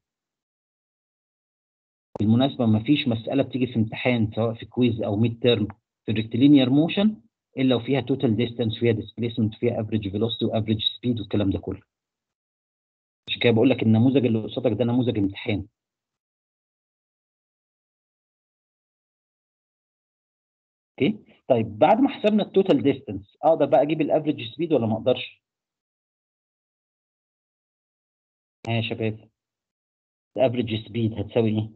بالمناسبه ما فيش مساله بتيجي في امتحان سواء في كويز او ميد تيرم في الريكتيلينير موشن الا وفيها توتال ديستانس فيها ديسبيسمنت فيها افريج فيلوسيتي وافريج سبيد والكلام ده كله عشان كده بقول لك النموذج اللي قصادك ده نموذج امتحان اوكي طيب بعد ما حسبنا التوتال ديستانس اقدر بقى اجيب الافريج سبيد ولا ما اقدرش ها يا شباب الافريج سبيد هتساوي ايه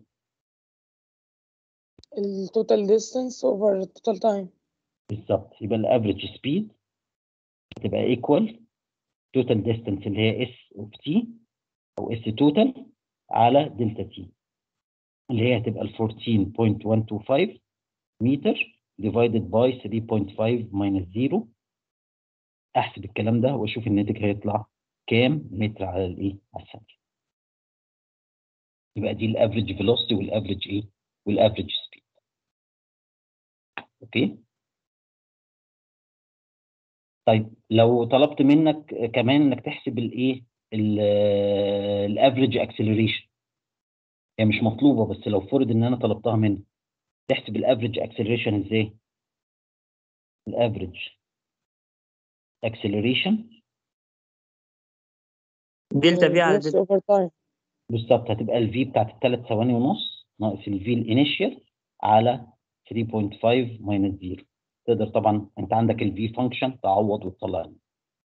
التوتال ديستانس اوفر التوتال تايم بالظبط يبقى الافريج سبيد هتبقى ايكوال توتال ديستانس اللي هي اس اوف تي او اس توتال على دلتا تي اللي هي هتبقى ال 14.125 متر divided by 3.5 minus 0 احسب الكلام ده واشوف الناتج هيطلع كام متر على الايه على الثانيه يبقى دي الافريج فيلوسيتي والافريج ايه والافريج سبيد اوكي طيب لو طلبت منك كمان انك تحسب الايه الافريج اكسلريشن هي مش مطلوبه بس لو فرض ان انا طلبتها منك تحسب الافريج اكسلريشن ازاي الافريج اكسلريشن دلتا في على نص دلتا اوفر تايم بالظبط هتبقى الفي بتاعت الثلاث ثواني ونص ناقص الفي الانيشال على 3.5 ماينس 0 تقدر طبعا انت عندك الفي فانكشن تعوض وتطلع لنا.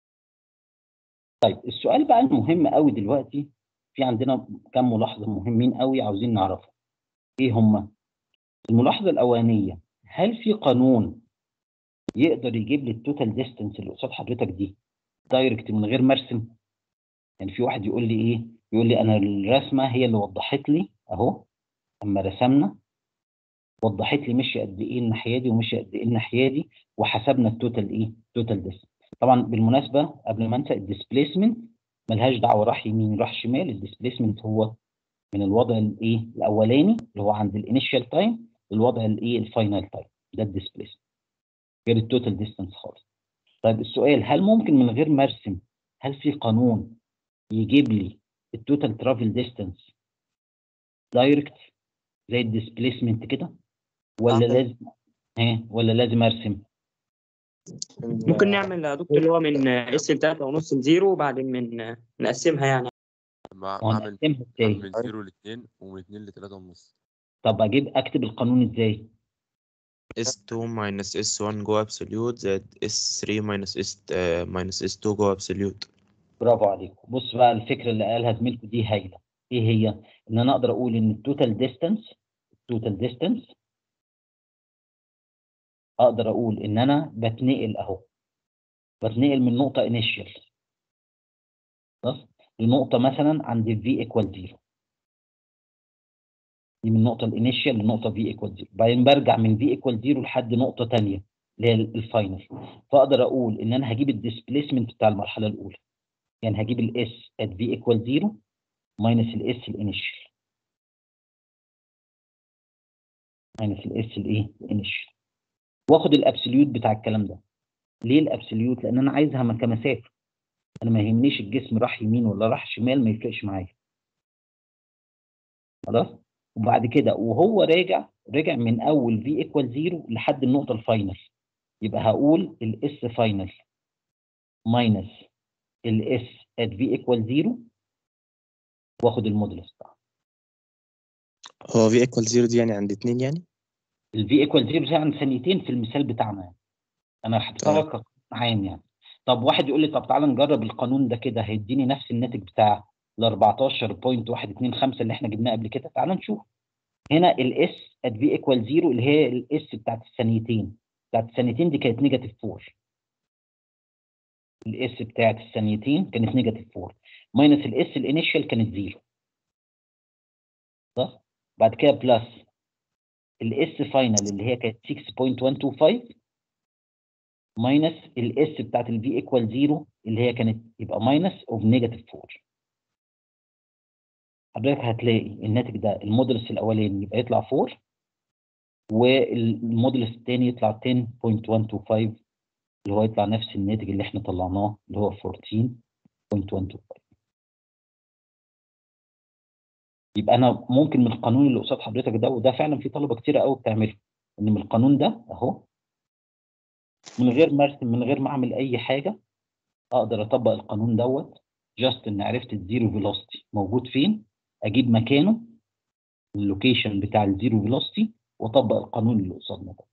طيب السؤال بقى المهم قوي دلوقتي في عندنا كام ملاحظه مهمين قوي عاوزين نعرفهم ايه هم الملاحظه الاولانيه هل في قانون يقدر يجيب لي التوتال ديستانس اللي قصاد حضرتك دي دايركت من غير ما ارسم يعني في واحد يقول لي ايه يقول لي انا الرسمه هي اللي وضحت لي اهو اما رسمنا وضحت لي مشي قد ايه الناحيه دي ومشي قد ايه الناحيه دي وحسبنا التوتال ايه توتال ديستانس طبعا بالمناسبه قبل ما انسى الديسبيسمنت ملهاش دعوه راح يمين راح شمال الديسبيسمنت هو من الوضع الايه الاولاني اللي هو عند الانيشال تايم للوضع الايه الفاينل تايم ده الديسبيسمنت غير التوتال ديستانس خالص طيب السؤال هل ممكن من غير ما ارسم هل في قانون يجيب لي التوتال ترافل ديستانس دايركت زي الديسبيسمنت كده ولا آه. لازم ها ولا لازم ارسم ممكن نعمل يا دكتور اللي هو من اس لتلاتة ونص لزيرو وبعدين من نقسمها يعني مع هو اعمل نقسمها ازاي من زيرو لاثنين ومن اتنين لتلاتة ونص طب اجيب اكتب القانون ازاي S2 minus S1 جوه absolute زائد S3 minus S آه minus S2 جوه absolute برافو عليكم بص بقى الفكره اللي قالها زميلكم دي هايله ايه هي ان انا اقدر اقول ان التوتال ديستانس التوتال ديستانس اقدر اقول ان انا بتنقل اهو بتنقل من نقطه انيشال خلاص لنقطه مثلا عند في ايكوال 0 دي من النقطه الانيشال لنقطه في ايكوال 0 بعدين برجع من في ايكوال 0 لحد نقطه ثانيه اللي هي الفاينل فاقدر اقول ان انا هجيب الديسبيسمنت بتاع المرحله الاولى يعني هجيب الاس at v equal 0 minus الاس الانيشال minus الاس الايه الانيشال واخد الابسوليوت بتاع الكلام ده ليه الابسوليوت لان انا عايزها م- كمسافه انا ما يهمنيش الجسم راح يمين ولا راح شمال ما يفرقش معايا خلاص وبعد كده وهو راجع رجع من اول v equal 0 لحد النقطه الفاينل يبقى هقول الاس فاينل minus الاس at v equal 0 واخد المودولس بتاعه هو في ايكوال زيرو دي يعني عند اتنين يعني الفي ايكوال 0 دي عن ثانيتين في المثال بتاعنا يعني. انا حطيتها تمام. كقانون عام يعني طب واحد يقول لي طب تعالى نجرب القانون ده كده هيديني نفس الناتج بتاع ال 14.125 اللي احنا جبناه قبل كده تعالى نشوف هنا الاس at v equal 0 اللي هي الاس بتاعت الثانيتين بتاعت الثانيتين دي كانت نيجاتيف 4 الاس بتاعت الثانيتين كانت نيجاتيف 4 ماينس الاس الانيشال كانت 0 صح بعد كده بلس الاس فاينل اللي هي كانت 6.125 ماينس الاس بتاعت الفي ايكوال 0 اللي هي كانت يبقى ماينس اوف نيجاتيف 4 حضرتك هتلاقي الناتج ده المودولس الاولاني يبقى يطلع 4 والمودولس الثاني يطلع 10.125 اللي هو يطلع نفس الناتج اللي احنا طلعناه اللي هو 14.125 يبقى انا ممكن من القانون اللي قصاد حضرتك ده وده فعلا في طلبه كتيره قوي بتعمله ان من القانون ده اهو من غير ما ارسم من غير ما اعمل اي حاجه اقدر اطبق القانون دوت جاست ان عرفت الزيرو فيلوسيتي موجود فين اجيب مكانه اللوكيشن بتاع الزيرو فيلوسيتي واطبق القانون اللي قصادنا ده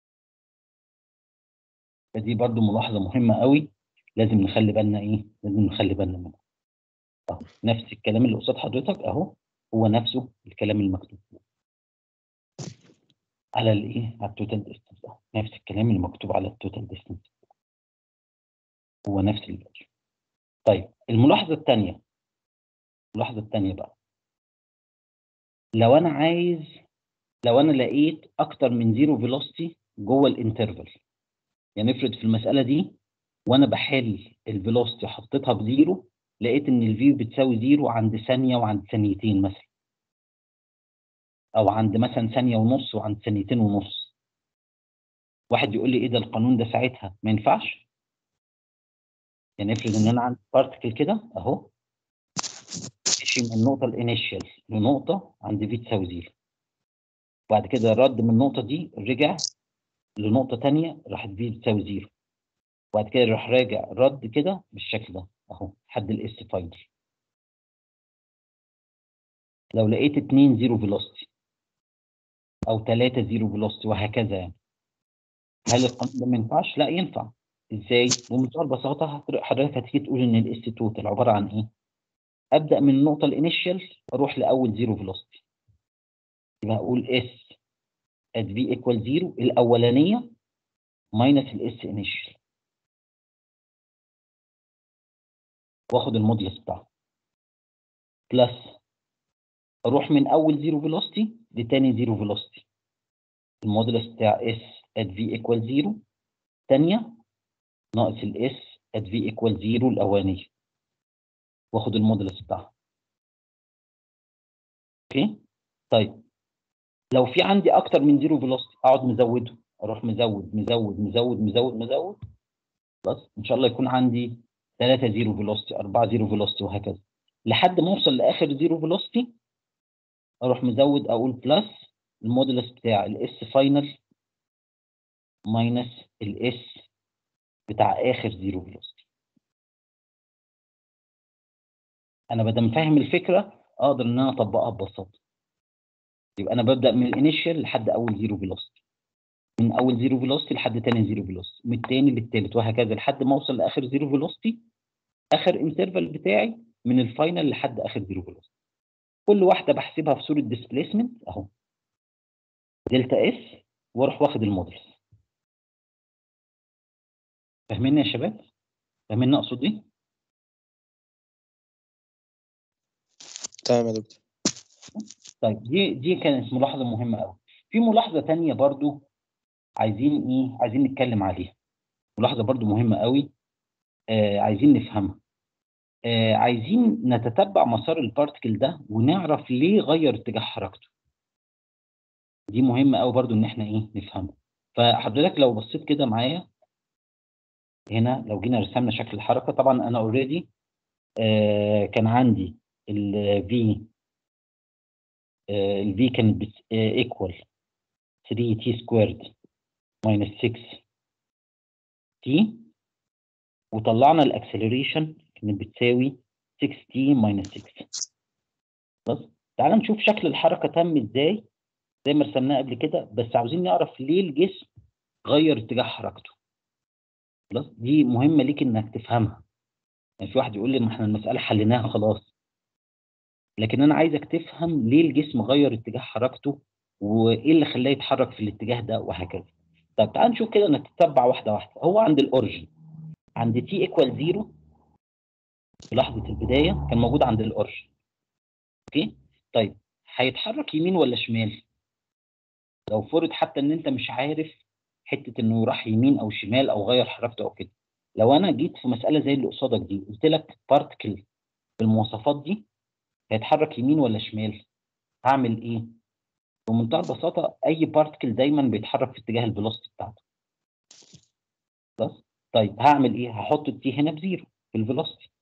فدي برضو ملاحظه مهمه قوي لازم نخلي بالنا ايه لازم نخلي بالنا منها اهو نفس الكلام اللي قصاد حضرتك اهو هو نفسه الكلام المكتوب على الايه على التوتال ديستنس ده نفس الكلام اللي مكتوب على التوتال ديستنس هو نفس الفاليو طيب الملاحظه الثانيه الملاحظه الثانيه بقى لو انا عايز لو انا لقيت اكتر من زيرو فيلوسيتي جوه الانترفال يعني افرض في المساله دي وانا بحل الفيلوسيتي حطيتها بزيرو لقيت ان الفي بتساوي زيرو عند ثانيه وعند ثانيتين مثلا او عند مثلا ثانيه ونص وعند ثانيتين ونص واحد يقول لي ايه ده القانون ده ساعتها ما ينفعش يعني افرض ان انا عندي بارتكل كده اهو مشي من النقطه الانيشال لنقطه عند في تساوي زيرو بعد كده رد من النقطه دي رجع لنقطه ثانيه راحت في بتساوي زيرو وبعد كده راح راجع رد كده بالشكل ده اهو لحد الاس فاينل لو لقيت 2 زيرو فيلوسيتي او 3 زيرو فيلوسيتي وهكذا يعني هل القانون ده ما ينفعش؟ لا ينفع ازاي؟ بمنتهى البساطه هت- حضرتك هتيجي تقول ان الاس توتال عباره عن ايه؟ ابدا من النقطه الانيشال اروح لاول زيرو فيلوسيتي يبقى اقول اس at v equal 0 الاولانيه ماينس الاس انيشال واخد الموديوس بتاعها بلس اروح من اول زيرو فيلوسيتي لتاني زيرو فيلوسيتي الموديلس بتاع s at v equal 0 تانية ناقص الاس at v equal 0 الاولانيه واخد الموديلس بتاعها اوكي طيب لو في عندي اكتر من زيرو فيلوسيتي اقعد مزوده اروح مزود مزود مزود مزود مزود خلاص ان شاء الله يكون عندي 3 زيرو فيلوسيتي 4 زيرو فيلوسيتي وهكذا لحد ما اوصل لاخر زيرو فيلوسيتي اروح مزود اقول بلس المودولس بتاع الاس فاينل ماينس الاس بتاع اخر زيرو فيلوسيتي انا بدل فاهم الفكره اقدر ان انا اطبقها ببساطه يبقى انا ببدا من الانيشال لحد اول زيرو فيلوسيتي من اول زيرو فيلوسيتي لحد تاني زيرو فيلوسيتي من التاني للتالت وهكذا لحد ما اوصل لاخر زيرو فيلوسيتي اخر انترفال بتاعي من الفاينل لحد اخر زيرو فيلوسيتي كل واحده بحسبها في صوره ديسبيسمنت اهو دلتا اس واروح واخد المودلز فاهمين يا شباب فاهمين اقصد ايه تمام يا دكتور طيب دي دي كانت ملاحظه مهمه قوي في ملاحظه تانية برضو عايزين ايه عايزين نتكلم عليها ملاحظه برضو مهمه قوي آه عايزين نفهمها آه عايزين نتتبع مسار البارتكل ده ونعرف ليه غير اتجاه حركته دي مهمه قوي برضو ان احنا ايه نفهمها فحضرتك لو بصيت كده معايا هنا لو جينا رسمنا شكل الحركه طبعا انا اوريدي آه كان عندي الفي الفي كانت ايكوال 3 تي سكويرد ماينس 6 تي وطلعنا الاكسلريشن كانت بتساوي 6 تي ماينس 6 بس تعال نشوف شكل الحركه تم ازاي زي ما رسمناه قبل كده بس عاوزين نعرف ليه الجسم غير اتجاه حركته خلاص دي مهمه ليك انك تفهمها يعني في واحد يقول لي ما احنا المساله حليناها خلاص لكن انا عايزك تفهم ليه الجسم غير اتجاه حركته وايه اللي خلاه يتحرك في الاتجاه ده وهكذا طب تعال نشوف كده نتتبع واحده واحده هو عند الاوريجن عند تي ايكوال زيرو في لحظه البدايه كان موجود عند الاوريجن اوكي طيب هيتحرك يمين ولا شمال لو فرض حتى ان انت مش عارف حته انه راح يمين او شمال او غير حركته او كده لو انا جيت في مساله زي اللي قصادك دي قلت لك بارتكل بالمواصفات دي هيتحرك يمين ولا شمال هعمل ايه بمنتهى البساطه اي بارتكل دايما بيتحرك في اتجاه الفيلوسيتي بتاعته بس طيب هعمل ايه هحط التي هنا بزيرو في الفيلوسيتي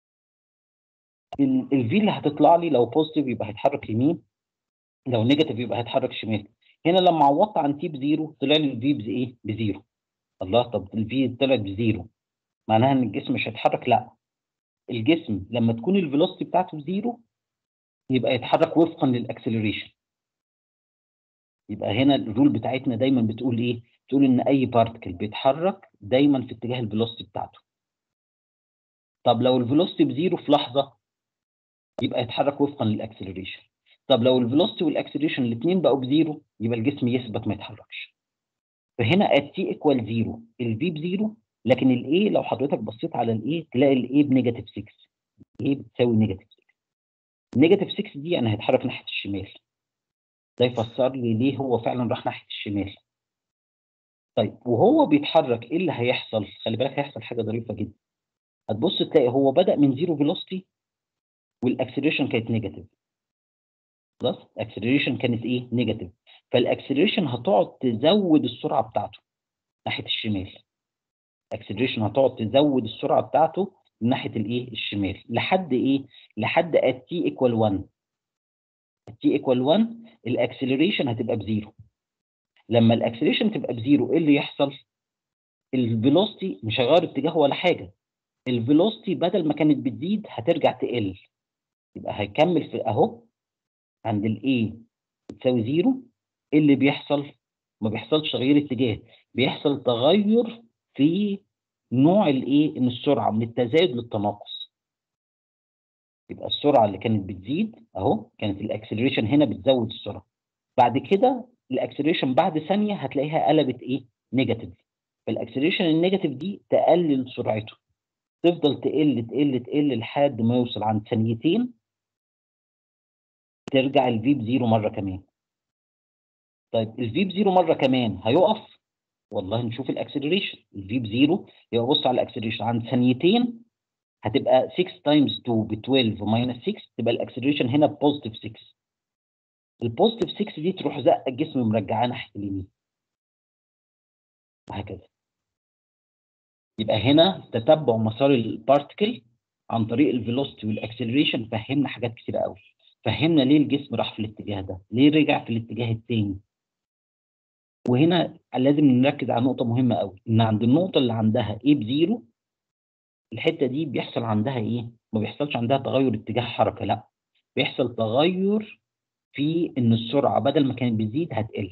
الفي اللي هتطلع لي لو بوزيتيف يبقى هيتحرك يمين لو نيجاتيف يبقى هيتحرك شمال هنا لما عوضت عن تي بزيرو طلع لي الفي بايه بزيرو الله طب الفي طلعت بزيرو معناها ان الجسم مش هيتحرك لا الجسم لما تكون الفيلوسيتي بتاعته بزيرو يبقى يتحرك وفقا للاكسلريشن يبقى هنا الرول بتاعتنا دايما بتقول ايه بتقول ان اي بارتكل بيتحرك دايما في اتجاه الفيلوسيتي بتاعته طب لو الفيلوسيتي بزيرو في لحظه يبقى يتحرك وفقا للاكسلريشن طب لو الفيلوسيتي والاكسلريشن الاثنين بقوا بزيرو يبقى الجسم يثبت ما يتحركش فهنا at t equal 0 الفي بزيرو لكن الاي لو حضرتك بصيت على الاي تلاقي الاي بنيجاتيف 6 الاي بتساوي نيجاتيف 6 نيجاتيف 6 دي يعني هيتحرك ناحيه الشمال ده يفسر لي ليه هو فعلا راح ناحيه الشمال طيب وهو بيتحرك ايه اللي هيحصل خلي بالك هيحصل حاجه ظريفه جدا هتبص تلاقي هو بدا من زيرو فيلوسيتي والاكسلريشن كانت نيجاتيف خلاص الاكسلريشن كانت ايه نيجاتيف فالاكسلريشن هتقعد تزود السرعه بتاعته ناحيه الشمال الاكسلريشن هتقعد تزود السرعه بتاعته من ناحيه الايه الشمال لحد ايه لحد at t equal 1 t equal 1 الاكسلريشن هتبقى بزيرو لما الاكسلريشن تبقى بزيرو ايه اللي يحصل الفيلوسيتي مش هيغير اتجاه ولا حاجه الفيلوسيتي بدل ما كانت بتزيد هترجع تقل يبقى هيكمل في اهو عند الاي بتساوي زيرو ايه اللي بيحصل ما بيحصلش تغيير اتجاه بيحصل تغير في نوع الايه ان السرعه من التزايد للتناقص يبقى السرعه اللي كانت بتزيد اهو كانت الاكسلريشن هنا بتزود السرعه بعد كده الاكسلريشن بعد ثانيه هتلاقيها قلبت ايه نيجاتيف فالاكسلريشن النيجاتيف دي تقلل سرعته تفضل تقل تقل تقل لحد ما يوصل عند ثانيتين ترجع الفي بزيرو مره كمان طيب الفي بزيرو مره كمان هيقف والله نشوف الاكسلريشن الفي بزيرو يبقى بص على الاكسلريشن عند ثانيتين هتبقى 6 تايمز 2 ب 12 ماينس 6 تبقى الاكسلريشن هنا بوزيتيف 6 البوزيتيف 6 دي تروح زق الجسم مرجعاه ناحيه اليمين وهكذا يبقى هنا تتبع مسار البارتكل عن طريق الفيلوسيتي والاكسلريشن فهمنا حاجات كتيره قوي فهمنا ليه الجسم راح في الاتجاه ده ليه رجع في الاتجاه الثاني وهنا لازم نركز على نقطه مهمه قوي ان عند النقطه اللي عندها ايه بزيرو الحته دي بيحصل عندها ايه ما بيحصلش عندها تغير اتجاه حركه لا بيحصل تغير في ان السرعه بدل ما كانت بتزيد هتقل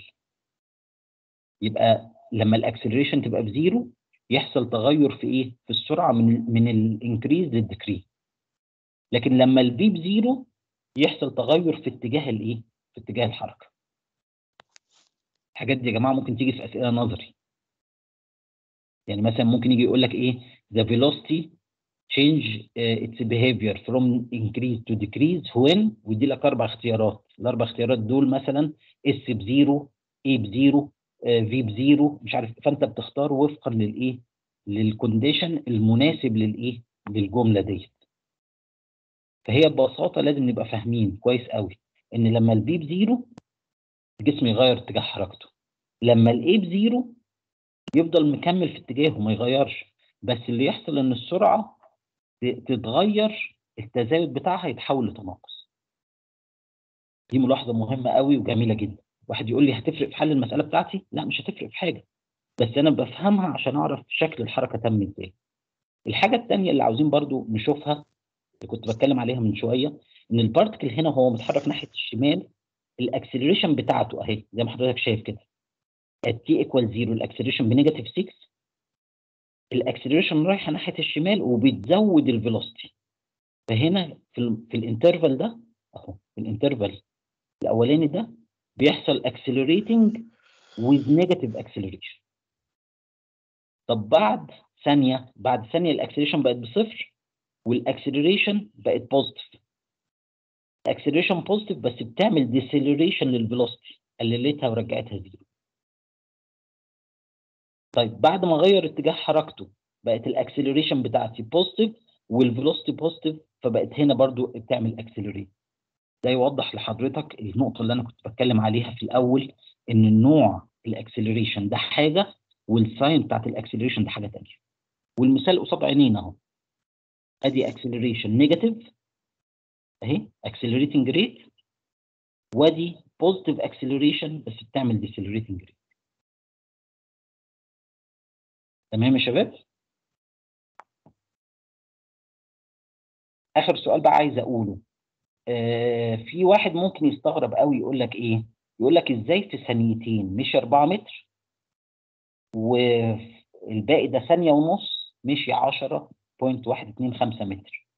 يبقى لما الاكسلريشن تبقى بزيرو يحصل تغير في ايه في السرعه من من الانكريز للديكريز لكن لما الفي بزيرو يحصل تغير في اتجاه الايه في اتجاه الحركه الحاجات دي يا جماعه ممكن تيجي في اسئله نظري يعني مثلا ممكن يجي يقول لك ايه the velocity change uh, its behavior from increase to decrease when ويدي لك اربع اختيارات الاربع اختيارات دول مثلا اس بزيرو اي بزيرو في بزيرو مش عارف فانت بتختار وفقا للايه للكونديشن المناسب للايه للجمله ديت فهي ببساطه لازم نبقى فاهمين كويس قوي ان لما البي بزيرو الجسم يغير اتجاه حركته لما الاي بزيرو يفضل مكمل في اتجاهه ما يغيرش بس اللي يحصل ان السرعه تتغير التزايد بتاعها يتحول لتناقص دي ملاحظه مهمه قوي وجميله جدا واحد يقول لي هتفرق في حل المساله بتاعتي لا مش هتفرق في حاجه بس انا بفهمها عشان اعرف شكل الحركه تم ازاي الحاجه الثانيه اللي عاوزين برضو نشوفها اللي كنت بتكلم عليها من شويه ان البارتكل هنا هو متحرك ناحيه الشمال الاكسلريشن بتاعته اهي زي ما حضرتك شايف كده at t equal 0 الاكسلريشن بنيجاتيف 6 الاكسلريشن رايحه ناحيه الشمال وبتزود الفيلوسيتي فهنا في ال في الانترفال ده اهو في الانترفال الاولاني ده بيحصل accelerating with negative acceleration طب بعد ثانيه بعد ثانيه الاكسلريشن بقت بصفر والاكسلريشن بقت بوزيتيف الاكسلريشن بوزيتيف بس بتعمل ديسيلريشن للفيلوسيتي قللتها ورجعتها زيرو طيب بعد ما غير اتجاه حركته بقت الاكسلريشن بتاعتي بوزيتيف والفيلوسيتي بوزيتيف فبقت هنا برضو بتعمل اكسلريت ده يوضح لحضرتك النقطه اللي انا كنت بتكلم عليها في الاول ان النوع الاكسلريشن ده حاجه والساين بتاعت الاكسلريشن ده حاجه ثانيه والمثال قصاد عينينا اهو ادي اكسلريشن نيجاتيف اهي اكسلريتنج ريت وادي بوزيتيف اكسلريشن بس بتعمل ديسلريتنج ريت تمام يا شباب اخر سؤال بقى عايز اقوله آه في واحد ممكن يستغرب قوي يقول لك ايه يقول لك ازاي في ثانيتين مشي 4 متر والباقي ده ثانيه ونص مشي 10.125 متر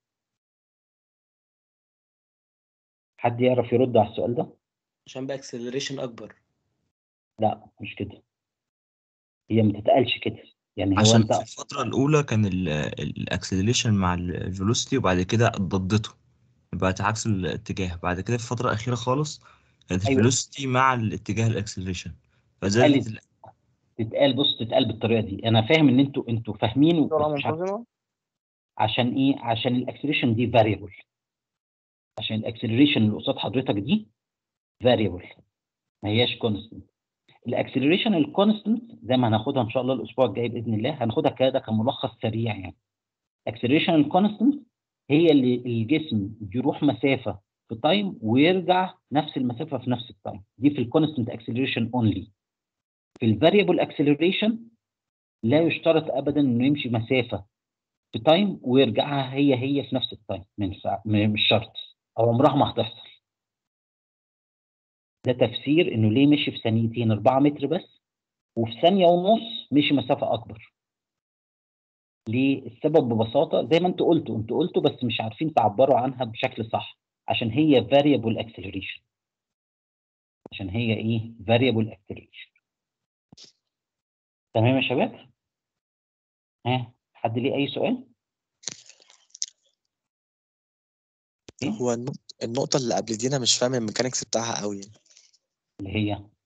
حد يعرف يرد على السؤال ده عشان بقى اكسلريشن اكبر لا مش كده هي ما تتقالش كده يعني هو عشان انت في الفترة الأولى كان الأكسلريشن مع الفيلوسيتي وبعد كده ضدته بقت عكس الاتجاه بعد كده في الفترة الأخيرة خالص كانت أيوة. الفيلوسيتي مع الاتجاه الأكسلريشن فزادت تتقال تتقال بص تتقال بالطريقه دي انا فاهم ان انتوا انتوا فاهمين سرعة بس مش عارف منتظمة عشان ايه عشان الاكسلريشن دي فاريبل عشان الاكسلريشن اللي قصاد حضرتك دي فاريبل ما هياش كونستنت الاكسلريشن الكونستنت زي ما هناخدها ان شاء الله الاسبوع الجاي باذن الله هناخدها كده كملخص سريع يعني الاكسلريشن الكونستنت هي اللي الجسم بيروح مسافه في تايم ويرجع نفس المسافه في نفس التايم دي في الكونستنت اكسلريشن اونلي في الفاريبل اكسلريشن لا يشترط ابدا انه يمشي مسافه في تايم ويرجعها هي هي في نفس التايم من ساعة مش شرط او عمرها ما هتحصل ده تفسير انه ليه مشي في ثانيتين 4 متر بس وفي ثانيه ونص مشي مسافه اكبر ليه السبب ببساطه زي ما انتوا قلتوا انتوا قلتوا بس مش عارفين تعبروا عنها بشكل صح عشان هي variable acceleration عشان هي ايه variable acceleration تمام يا شباب ها حد ليه اي سؤال هو النق- النقطة اللي قبل دي أنا مش فاهم الميكانيكس بتاعها قوي اللي هي